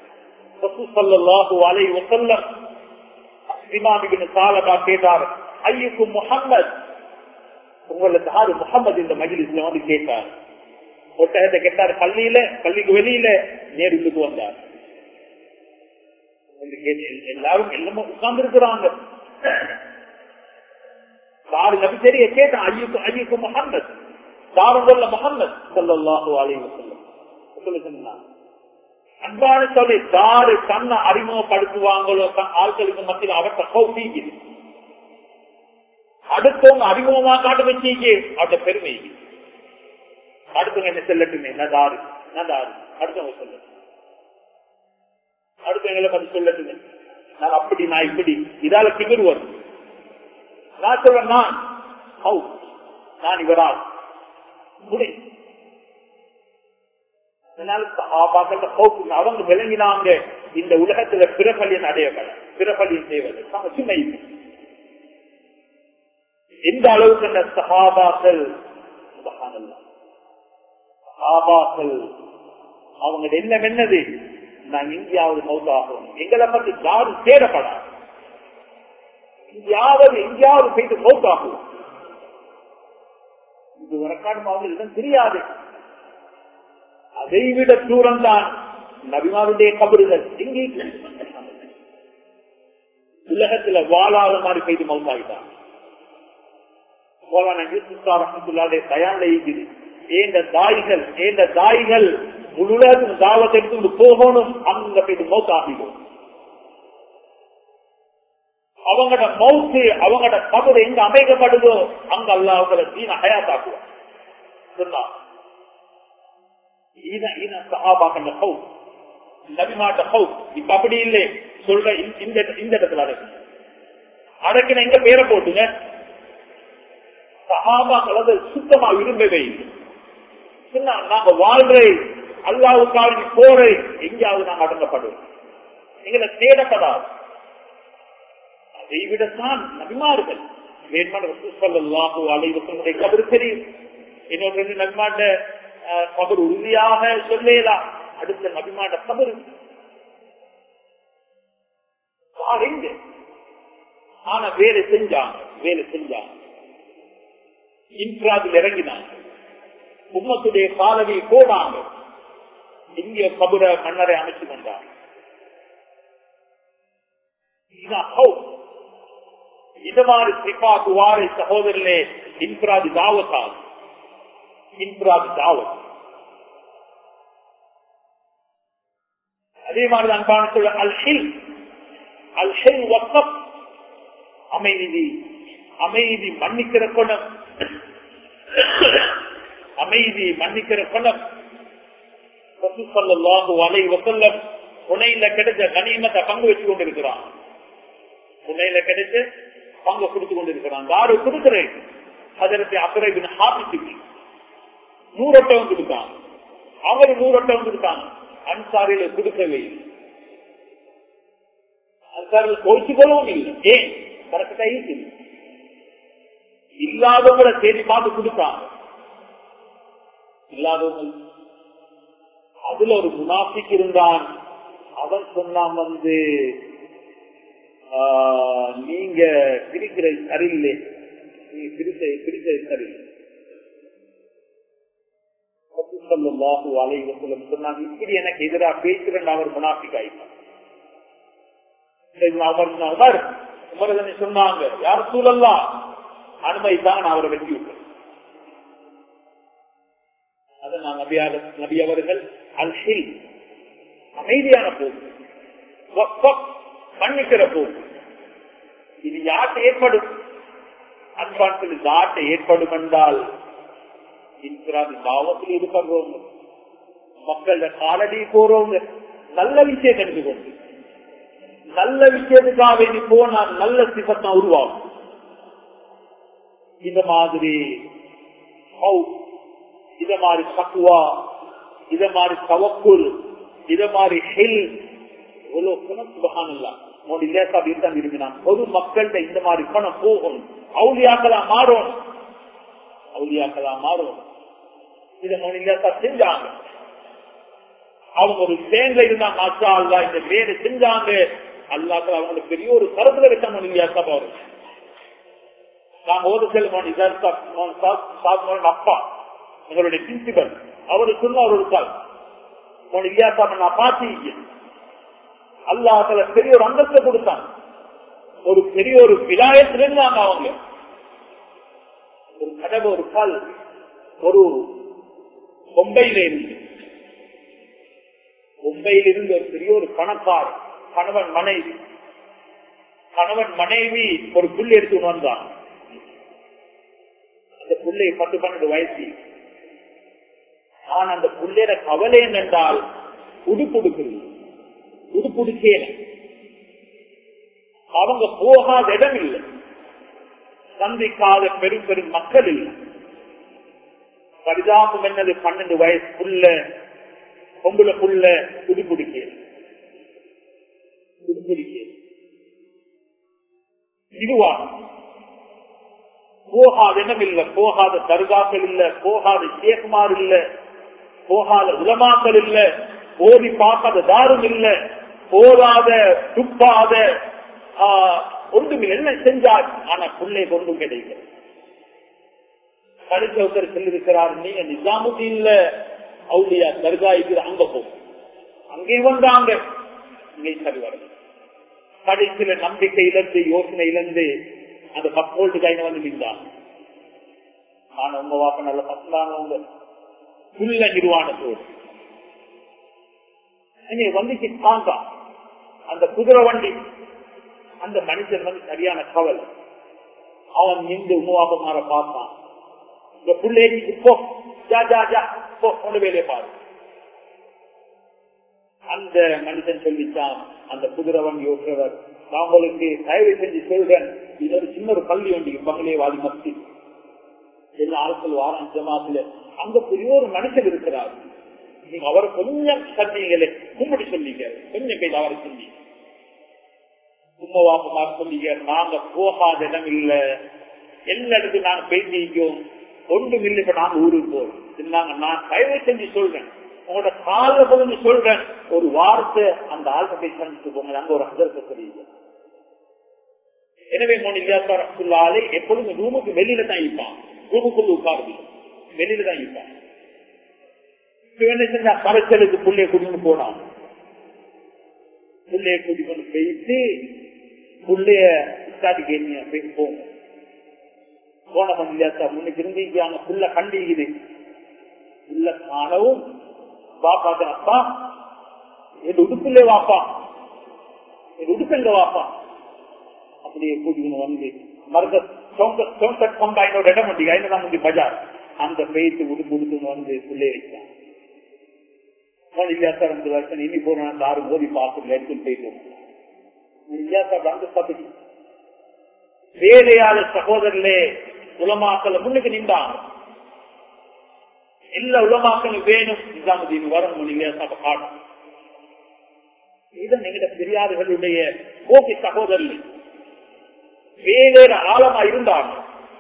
[SPEAKER 1] அலை வசல்லம் இமாமிபின் சாலகா கேட்டார் ஐயுக்கும் முகம்மது உங்களுக்கு யாரு முகமது இந்த மஜிலிஸ்ல வந்து கேட்டார் ஒட்டகத்தை கேட்டார் பள்ளியில பள்ளிக்கு வெளியில நேருக்கு வந்தார் எல்லாரும் எல்லாமே உட்கார்ந்து இருக்கிறாங்க தாரு நபி தெரிய கேட்டான் ஐயுக்கு ஐயுக்கு முகம்மது தாரும் கொள்ள முகம்மது சொல்லல்லாஹு அலைஹி வஸல்லம் அன்பான சொல்லி தாரு தன்னை அறிமுகப்படுத்துவாங்களோ ஆட்களுக்கு மத்தியில் அவற்றை கௌசிக்கு அடுத்தவங்க அறிமுகமா காட்ட வச்சீங்க அவட்ட பெருமை அடுத்தவங்க என்ன செல்லட்டுமே நான் தாரு நான் தாரு அடுத்தவங்க சொல்லட்டும் அடுத்தவங்களை பத்தி சொல்லட்டுமே நான் அப்படி நான் இப்படி இதால திமிர் வரும் நான் சொல்றேன் நான் ஹவு நான் இவரால் முடியும் அவங்க விளங்கினாங்க இந்த உலகத்துல பிறபலியன் அடையப்பட பிறபலியன் செய்வது சுமை எந்த அளவுக்கு அந்த சகாபாக்கள் சகாபாக்கள் அவங்க எண்ணம் என்னது நான் எங்கேயாவது மௌத்தாகும் எங்களை பத்தி யாரும் தேடப்படாது எங்கேயாவது எங்கேயாவது போயிட்டு மௌத்தாகும் இது வரக்காடும் அவங்களுக்கு தெரியாது அதை விட தூரம் தான் நபிமாருடைய கபறுகள் எங்கே உலகத்துல வாழாத மாதிரி செய்து மவுத்தாகிட்டான் தயாரில் இருக்குது ஏந்த தாய்கள் ஏந்த தாய்கள் முழுவதும் தாவத்தை எடுத்து போகணும் அங்க போயிட்டு மௌத்தாகிடும் அவங்களோட மவுத்து அவங்களோட கபறு எங்க அமைக்கப்படுதோ அங்க அல்ல அவங்கள தீன ஹயாத்தாக்குவான் சொன்னா இப்ப அப்படி இல்லை சொல்ற இந்த இடத்துல அடக்கு அடக்கின எங்க பேரை போட்டுங்க சஹாபா கலந்து சுத்தமா விரும்பவே இல்லை நாங்க வாழ்ற அல்லாவுக்காக போற எங்கேயாவது நாங்க அடங்கப்படுவோம் எங்களை தேடப்படாது அதை விடத்தான் நபிமார்கள் அலைவசனுடைய கபரு தெரியும் இன்னொரு ரெண்டு நபிமாட்ட கபர் உறுதியாக சொல்லலாம் அடுத்த நபிமாட்ட கபரு எங்க ஆனா வேலை செஞ்சாங்க வேலை செஞ்சாங்க இன்றாதில் இறங்கினாங்க உம்மத்துடைய காலவி போனாங்க இந்திய கபுர மன்னரை அமைச்சு கொண்டாங்க இது மாதிரி சிபாக்கு வாரை சகோதரர்களே இன்பிராதி தாவத்தால் இன்பிராதி தாவத் அதே மாதிரி அன்பான சொல்ல அல் ஹில் அல் ஹில் வக்கம் அமைதி அமைதி மன்னிக்கிற குணம் அமைதி மன்னிக்கிற குணம் வலை வசல்லம் புனையில கிடைச்ச கனிமத்தை பங்கு வச்சு கொண்டிருக்கிறான் புனையில கிடைச்ச பங்கு கொடுத்து கொண்டிருக்கிறான் யாரு கொடுக்கிறேன் அதற்கு அக்கறை ஹாபிச்சுக்கு நூறொட்டவன் கொடுத்தான் அவரு நூறொட்டவன் கொடுத்தாங்க அன்சாரியில கொடுக்கவே இல்லை அன்சாரில் கோச்சு கொள்ளவும் இல்லை ஏன் கரெக்டா இல்லை இல்லாதவங்களை தேடி பார்த்து கொடுத்தாங்க இல்லாதவங்க அதுல ஒரு முனாஃபிக் இருந்தான் அவன் சொன்னான் வந்து ஆஹ், நீங்க பிரிக்கிறது சரியில்லை நீங்க பிரிச்ச பிரிச்சது சரியில்லை ஸல்லல்லாஹு அலைஹி வஸல்லம் சொன்னாங்க இப்படி எனக்கு எதிராக பேசுறேன் அவர் முனாஃபிக் ஆயிட்டான் சரி, அவர் உமர் உமர் இதனை சொன்னாங்க யார் சூழல்லாம் அனுமதித்தாங்க நான் அவரை வெட்டி விட்டேன் அதை நான் நபியாக நபி அவர்கள் அல்ஹில் அமைதியான போக்கு வக்ஃப், மன்னிக்கிற போக்கு இது யார்கிட்ட ஏற்படும் அன்பான்கள் யார்கிட்ட ஏற்படும் என்றால் இருக்கிறாங்க பாவத்தில் இருக்கிறவங்க மக்கள காலடி போறவங்க நல்ல விஷயம் தெரிந்து கொண்டு நல்ல விஷயத்துக்காக வேண்டி போனால் நல்ல சிபத்தம் உருவாகும் இந்த மாதிரி ஹவுஸ், இத மாதிரி தக்குவா இத மாதிரி தவக்குள் இத மாதிரி ஹில் இவ்வளவு குணம் சுபகானல்லா மோடி லேசா தான் விரும்பினான் பொது மக்கள்கிட்ட இந்த மாதிரி பணம் போகும் அவுளியாக்களா மாறும் அவுளியாக்களா மாறும் இத மோடி லேசா செஞ்சாங்க அவங்க ஒரு சேர்ந்த இருந்தா மாற்றா அல்லா இந்த வேலை செஞ்சாங்க அல்லாக்கள் அவங்களுக்கு பெரிய ஒரு கருத்துல வச்சாங்க இல்லையா சபா நாங்க ஒரு செல்வன் அப்பா எங்களுடைய பிரின்சிபல் அவரு சொன்ன ஒரு சார் இல்லையா சார் நான் பார்த்து அல்லாஹல பெரிய ஒரு அந்தத்தை கொடுத்தாங்க ஒரு பெரிய ஒரு விலாயத்துல இருந்தாங்க அவங்க ஒரு கடவு ஒரு கால் ஒரு பொம்பையில இருந்து மும்பையில் இருந்து ஒரு பெரிய ஒரு பணக்கார் கணவன் மனைவி கணவன் மனைவி ஒரு புள்ளி எடுத்து வந்தான் அந்த புள்ளை பத்து பன்னெண்டு வயசு ஆனா அந்த புள்ளைய கவலை என்னென்றால் உடுப்புடுக்கிறது உடுப்புடுக்கேன் அவங்க போகாத இடம் இல்லை சந்திக்காத பெரும் பெரும் மக்கள் இல்லை பரிதாபம் என்னது பன்னெண்டு வயசு புள்ள பொம்புல புள்ள துடிப்புடிக்க துடிப்புடிக்க இதுவா போகாத இடம் இல்ல போகாத தர்காக்கள் இல்ல போகாத சேகுமார் இல்ல போகாத உலமாக்கள் இல்ல ஓதி பார்க்காத தாரும் இல்ல போதாத துப்பாத ஒன்றும் என்ன செஞ்சார் ஆனா பிள்ளை ஒன்றும் கிடைக்கிறது படிச்சவர்கள் சொல்லியிருக்கிறார் நீங்க நிஜாமுதீன்ல அவுளியா தர்கா இருக்கிற அங்க போ அங்கே வந்தாங்க இங்கே சரி வரும் கடைசியில நம்பிக்கை இழந்து யோசனை இழந்து அந்த கப்போல்டு கையில வந்து நின்றாங்க ஆனா உங்க வாப்ப நல்ல பசங்களானவங்க புல்ல நிர்வாணத்தோடு வந்துச்சு தாங்கா அந்த குதிரை வண்டி அந்த மனுஷன் வந்து சரியான கவல் அவன் நின்று உணவாபமாற பார்த்தான் இந்த புள்ளேஜிக்கு போ ஜா ஜா ஜா போ கொண்டு வேலையை பாரு அந்த மனிதன் சொல்லித்தான் அந்த குதிரவன் யோசிறவர் நான் உங்களுக்கு தயவு செஞ்சு சொல்றேன் இது ஒரு சின்ன ஒரு பள்ளி வண்டி பங்களே வாதி மத்தி எல்லா ஆட்கள் வாரம் ஜமாத்துல அங்க பெரிய ஒரு மனுஷன் இருக்கிறார் நீங்க அவரை கொஞ்சம் சொன்னீங்களே கும்பிடி சொன்னீங்க கொஞ்சம் பேர் அவரை சொல்லி உம்மவாப்பமா சொன்னீங்க நாங்க போகாத இடம் இல்ல எல்லா இடத்துக்கும் நாங்க பேசிக்கோம் ஒன்றும் இல்லை இப்ப நாங்க ஊருக்கு போறோம் சொன்னாங்க நான் தயவு செஞ்சு சொல்றேன் உங்களோட கால பகுதி சொல்றேன் ஒரு வார்த்தை அந்த ஆள்கிட்ட போய் சந்திச்சு போங்க அங்க ஒரு அதற்கு தெரியுது எனவே மூணு இல்லையாலே எப்பொழுதும் ரூமுக்கு வெளியில தான் இருப்பான் ரூமுக்குள்ள உட்காருது வெளியில தான் இருப்பான் என்ன செஞ்சா கரைச்சலுக்கு புள்ளைய கூட்டிட்டு போனான் புள்ளைய கூட்டி கொண்டு போயிட்டு புள்ளைய ஸ்டார்ட் கேமியா போய் போங்க போன பண்ணியாச்சா முன்னுக்கு இருந்தீங்க புள்ள கண்டிக்குது புள்ள காணவும் பாப்பா அப்பா என் உடுப்பில்லே வாப்பா என் உடுப்பெங்க வாப்பா அப்படியே கூட்டிக்கணும் வந்து மருந்த கொண்டாயினோட இடம் முடி ஐநூறாம் முடி பஜார் அந்த பெய்த்து உடுப்பு உடுத்துன்னு வந்து புள்ளே வைத்தான் இல்லையா சார் ரெண்டு வருஷம் இனி போறோம் யாரும் மோதி பார்த்து எடுத்துட்டு போயிட்டு இல்லையா சார் அந்த சபதி வேலையாளர் சகோதரர்களே உலமாக்கல முன்னுக்கு நின்றாங்க எல்லா உலமாக்களும் வேணும் நிஜாமுதீன் வரணும் இல்லையா சப காணும் பெரியார்களுடைய கோபி சகோதரர்கள் வேவேறு ஆழமா இருந்தாங்க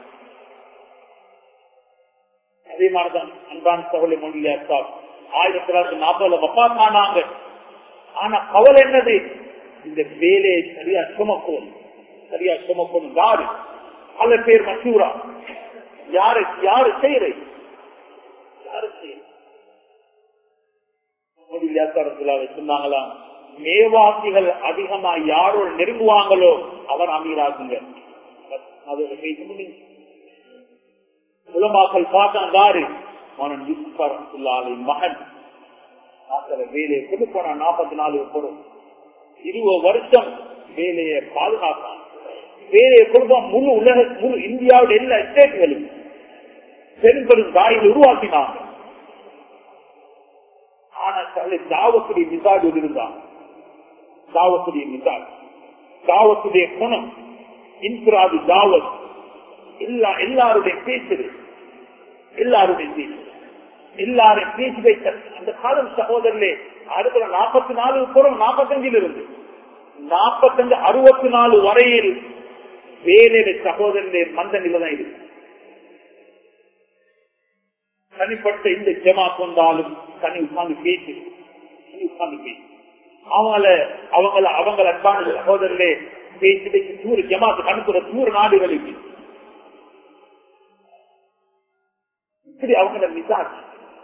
[SPEAKER 1] அதே மாதிரிதான் அன்பான் சகோதரி மொழியா ஆயிரத்தி தொள்ளாயிரத்தி நாற்பதுல வப்பாத்தானாங்க ஆனா கவலை என்னது இந்த வேலையை சரியா சுமக்கும் சரியா சுமக்கும் யாரு பல பேர் மசூரா யாரு யாரு செய்யற யாரு செய்யற சொன்னாங்களாம் மேவாசிகள் அதிகமா யாரோட நெருங்குவாங்களோ அவர் அமீராகுங்க உலமாக்கள் பார்த்தாரு மகன் மகன் வேலையை கொண்டு போனா நாற்பத்தி நாலு பொருள் இருபது வருஷம் வேலையை பாதுகாப்பான் வேலையை கொடுப்பான் முழு உலக முழு இந்தியாவுடைய எல்லா ஸ்டேட்களும் பெரும் பெரும் தாயில் உருவாக்கினாங்க ஆனா தாவத்துடைய மிசாஜ் இருந்தாங்க தாவத்துடைய மிசாஜ் தாவத்துடைய குணம் இன்பிராது தாவத் எல்லா எல்லாருடைய பேசுது எல்லாருடைய பேசு எல்லாரும் பேசி வைத்த அந்த காலம் சகோதரர்களே அடுத்த நாற்பத்தி நாலு புறம் நாற்பத்தஞ்சில் இருந்து நாற்பத்தஞ்சு அறுபத்தி நாலு வரையில் வேலையில சகோதரர்களே மந்த நிலைதான் இருக்கு தனிப்பட்ட இந்த ஜமாத் வந்தாலும் தனி உட்கார்ந்து பேசு தனி உட்கார்ந்து பேசு அவங்கள அவங்கள அவங்கள அன்பான சகோதரர்களே பேசி பேசி தூர் ஜமாத்து அனுப்புற தூர் நாடுகளுக்கு இப்படி அவங்கள மிசாஜ்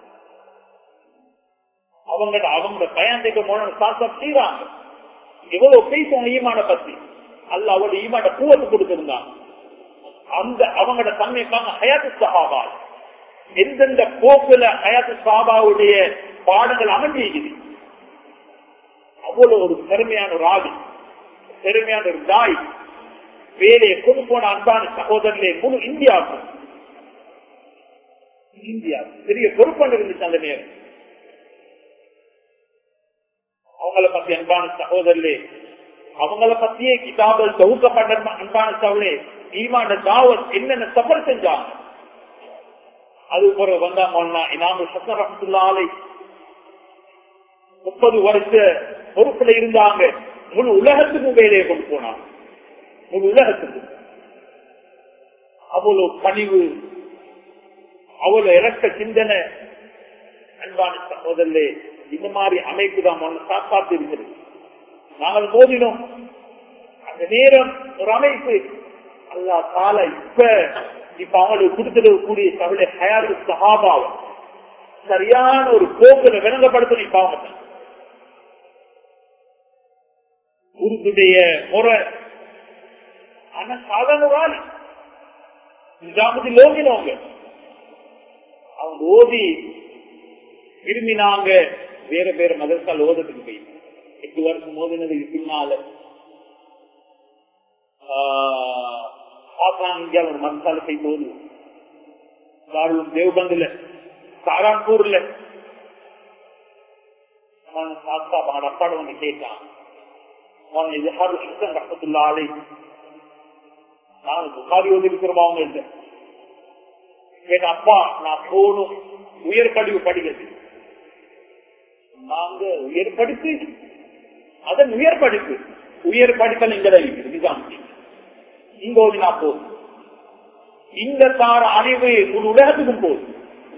[SPEAKER 1] அவங்க அவங்க பயந்துக்கு மூலம் சாசம் செய்வாங்க எவ்வளவு பேசுவாங்க ஈமான பத்தி அல்ல அவரோட ஈமான பூவத்து கொடுத்திருந்தாங்க அந்த அவங்களோட தன்மைக்காக ஹயாத்து சஹாபா எந்தெந்த போக்குல ஹயாத்து சஹாபாவுடைய பாடங்கள் அமைஞ்சிருக்குது அவ்வளவு ஒரு பெருமையான ஒரு ஆவி பெருமையான ஒரு தாய் வேலையை கொண்டு போன அன்பான சகோதரர்களே முழு இந்தியாவுக்கு இந்தியா பெரிய பொறுப்பான இருந்துச்சு அந்த நேரம் அவங்கள பத்தி அன்பான சகோதரர்களே அவங்கள பத்தியே கிதாபல் தொகுக்கப்பட்ட அன்பான சகோதரே ஈமான தாவத் என்னென்ன சஃபர் செஞ்சாங்க அது ஒரு வந்தா மோனா இனாமு சக்கர் ரஹத்துல்லாலை முப்பது வருஷ பொறுப்புல இருந்தாங்க முழு உலகத்துக்கும் வேலையை கொண்டு போனாங்க முழு உலகத்துக்கு அவ்வளவு பணிவு அவ்வளவு இறக்க சிந்தனை அன்பான சகோதரே இந்த மாதிரி அமைப்பு தான் சாப்பாட்டு இருக்கிறது நாங்கள் மோதினோம் அந்த நேரம் ஒரு அமைப்பு அல்லா கால இப்ப இப்ப அவங்களுக்கு கொடுத்துடக்கூடிய கவலை ஹயாரு சகாபாவம் சரியான ஒரு போக்குல விளங்கப்படுத்தணும் இப்ப அவங்க உருதுடைய முறை ஆனா சாதாரண ஒரு ஆள் நிஜாமத்தில் ஓதினவங்க அவங்க ஓதி விரும்பினாங்க வேற வேற மதத்தால் ஓதத்துக்கு போய் எட்டு வருஷம் ஓதினதுக்கு பின்னால இந்தியாவில் ஒரு மதத்தால போய் ஓது தாரும் தேவபந்துல சாரான்பூர்ல சாத்தா அவனோட அப்பாட வந்து கேட்டான் அவன் இது ஹாரு சுத்தம் கஷ்டத்துள்ள ஆளை நான் புகாரி ஓதி இருக்கிறோம் அவங்க இல்லை என் அப்பா நான் போகணும் உயர் படிவு படிக்கிறது நாங்க உயர் படிப்பு அதன் உயர் படிப்பு உயர் படிப்பல் இங்கதான் இருக்குது நிஜாம் இங்க ஓதி நான் போதும் இந்த தார அறிவு ஒரு உலகத்துக்கும் போதும்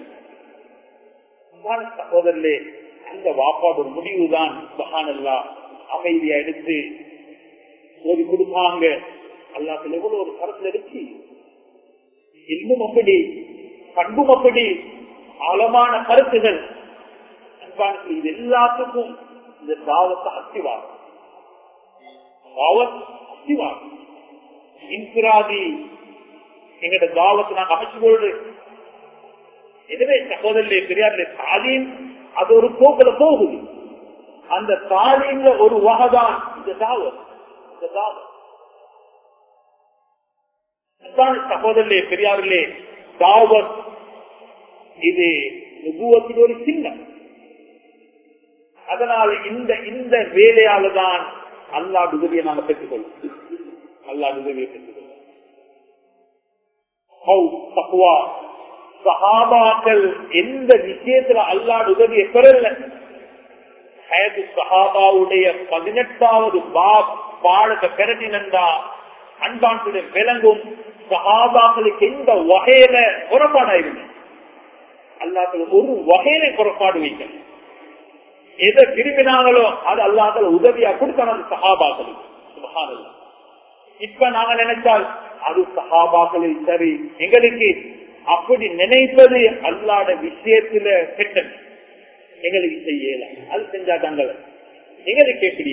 [SPEAKER 1] சகோதரே அந்த வாப்பாடு ஒரு முடிவுதான் மகானல்லா அமைதியா எடுத்து ஓதி கொடுப்பாங்க அல்லாத்துல எவ்வளவு ஒரு கருத்துல இருக்கு இன்னும் அப்படி பண்பும் அப்படி ஆழமான கருத்துகள் இது எல்லாத்துக்கும் இந்த தாவத்தை அத்திவாகும் தாவத் அத்திவாகும் இன்பிராதி எங்கட தாவத்தை நாங்க அமைச்சு கொள்றது எனவே சகோதரர்களே பெரியார்களே தாலீம் அது ஒரு போக்குல போகுது அந்த தாலீம்ல ஒரு வகைதான் இந்த தாவத் இந்த தாவத் சகோதரர்களே பெரியார்களே தாவத் இது நுபுவத்தின் ஒரு சின்னம் அதனால இந்த இந்த வேலையால தான் அல்லா உதவியை நாங்க பெற்றுக்கொள்ளும் அல்லா உதவியை பெற்றுக்கொள்ளும் சகாபாக்கள் எந்த விஷயத்துல அல்லாட உதவியை பெறல ஹயது சஹாபாவுடைய பதினெட்டாவது பாப் பாடத்தை பெறட்டினண்டா அன்பான்களுடைய விளங்கும் சஹாபாக்களுக்கு எந்த வகையில புறப்பாடா இருக்கு அல்லாத ஒரு வகையில புறப்பாடு வைக்கணும் எதை விரும்பினாங்களோ அது அல்லாத உதவியா கொடுத்தாங்க அந்த சஹாபாக்களுக்கு சுபஹானல்லாஹ். இப்ப நாங்க நினைச்சால் அது சஹாபாக்களில் சரி எங்களுக்கு அப்படி நினைப்பது அல்லாத விஷயத்துல கெட்டது எங்களுக்கு செய்யல அது செஞ்சா தாங்கள் எங்களுக்கு எப்படி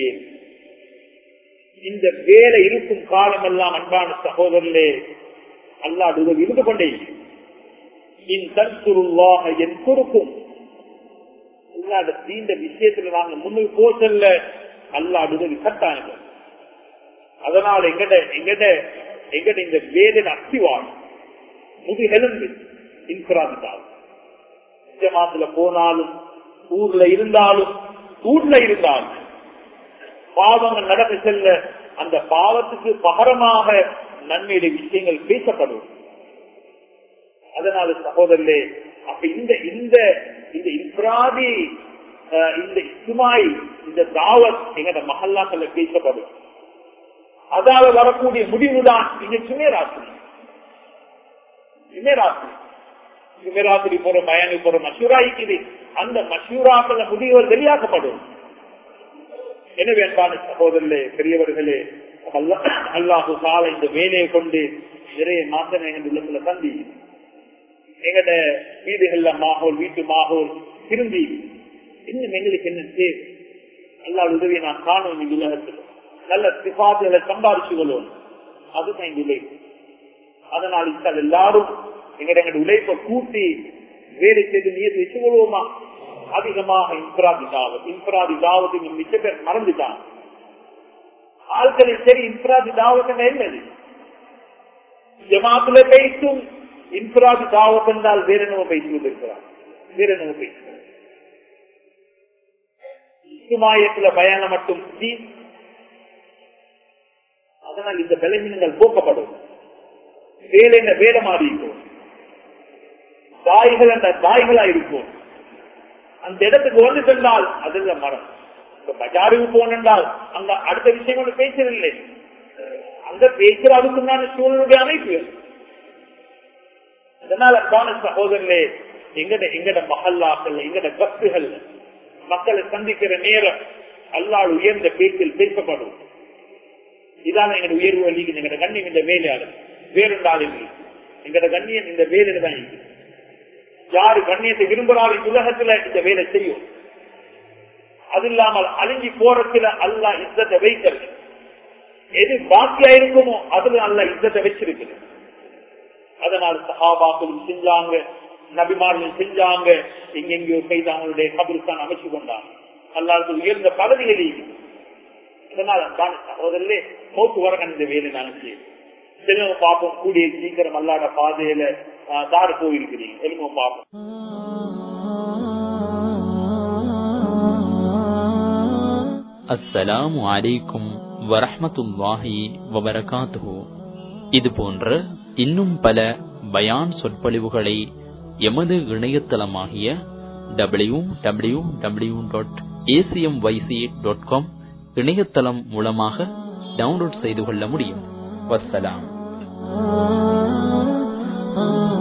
[SPEAKER 1] இந்த வேலை இருக்கும் காலம் எல்லாம் அன்பான சகோதரர்களே அல்லாது உதவி இருந்து கொண்டே இன் தன்சுருவாக என் குறுக்கும் அல்லாத தீண்ட விஷயத்துல நாங்க முன்னுக்கு போசல்ல அல்லாது உதவி கட்டாங்க அதனால எங்கட எங்கட எங்கட இந்த வேதனை அத்திவான் முதுகெலும்பு இன்சுராந்தால் ஜமாத்துல போனாலும் ஊர்ல இருந்தாலும் ஊர்ல இருந்தாலும் பாவங்கள் நடக்க செல்ல அந்த பாவத்துக்கு பகரமாக நன்மையுடைய விஷயங்கள் பேசப்படும் அதனால சகோதரர்களே அப்ப இந்த இந்த இந்த இப்ராதி அஹ், இந்த இஸ்மாய் இந்த தாவத் எங்கட மஹல்லாக்கள் பேசப்படும் அதால வரக்கூடிய முடிவுதான் இங்க சுமேராசிரி சுமேராசிரி சுமேராசிரி போற பயணி போற மசூரா இருக்குது அந்த மசூராக்கள முடிவுகள் வெளியாக்கப்படும் எனவே அன்பான சகோதரர்களே பெரியவர்களே அல்லா- அல்லாஹு கால இந்த வேலையை கொண்டு நிறைய மாற்றம் எங்கள் உள்ளத்துல தந்தி எங்கட வீடுகள்ல மாகோல் வீட்டு மாகோல் திரும்பி இன்னும் எங்களுக்கு என்ன தேவை அல்லாஹ் உதவியை நான் காணும் இந்த உலகத்தில் நல்ல சிபாதுகளை சம்பாதிச்சு கொள்வோம் அதுதான் இந்த உழைப்பு அதனால் இத்தால் எல்லாரும் எங்கட எங்கட உழைப்பை கூட்டி வேலை செய்து நீர் வச்சு கொள்வோமா அதிகமாக இன்ஃபிராதி தாவத் இன்ஃபிராதி தாவத் இங்க மிச்ச பேர் மறந்துட்டாங்க ஆட்களை சரி இன்ஃபிராதி தாவத் என்னது ஜமாத்துல பேசும் இன்ஃபிராதி தாவத் என்றால் வேற என்னவோ பேசி கொண்டிருக்கிறார் வேற என்னவோ பேசுகிறார் இசுமாயத்துல பயணம் மட்டும் தீ- அதனால் இந்த பலவீனங்கள் போக்கப்படும் வேலை என்ற வேலை மாறி இருக்கும் தாய்கள் என்ற தாய்களா இருக்கும் அந்த இடத்துக்கு வந்து சென்றால் அதுல மரம் இப்ப பஜாருக்கு போனால் அங்க அடுத்த விஷயம் ஒன்று பேசவில்லை அங்க பேசுற அதுக்குண்டான சூழலுடைய அமைப்பு அதனால அன்பான சகோதரர்களே எங்கட எங்கட மகல்லாக்கள் எங்கட பஸ்துகள் மக்களை சந்திக்கிற நேரம் அல்லால் உயர்ந்த பேச்சில் பேசப்படும் இதான எங்கட உயர்வு வழிக்கு எங்கட கண்ணியம் இந்த வேலையாளர் வேறுண்டால் இல்லை எங்கட கண்ணியம் இந்த வேலையில தான் இருக்கு யாரு கண்ணியத்தை விரும்புறாரு இந்த உலகத்துல இந்த வேலை செய்யும் அது இல்லாமல் அழிஞ்சி போறதுல அல்லா இத்தத்தை வைக்கிறது எது பாக்கியா இருக்குமோ அதுல அல்ல இத்தத்தை வச்சிருக்குது அதனால் சஹாபாக்களும் செஞ்சாங்க நபிமார்களும் செஞ்சாங்க எங்கெங்கயோ செய்து அவங்களுடைய கபருக்கான அமைச்சு கொண்டாங்க அல்லாது உயர்ந்த பதவிகளில் அதனால தான் சகோதரர்களே மோத்து வர இந்த வேலை நாங்கள் செய்யும் தெளிவு பார்ப்போம் கூடிய சீக்கிரம் அல்லாட பாதையில ஆஹ், தாடு போயிருக்கிறீங்க தெளிவு பார்ப்போம்
[SPEAKER 2] அஸ்ஸலாமு அலைக்கும் வரஹ்மத்துல்லாஹி வபரகாத்துஹு இது போன்ற இன்னும் பல பயான் சொற்பொழிவுகளை எமது இணையதளமாகிய W W W dot ACM YC dot com இணையதளம் மூலமாக டவுன்லோட் செய்து கொள்ள முடியும் வஸ்ஸலாம்
[SPEAKER 3] ah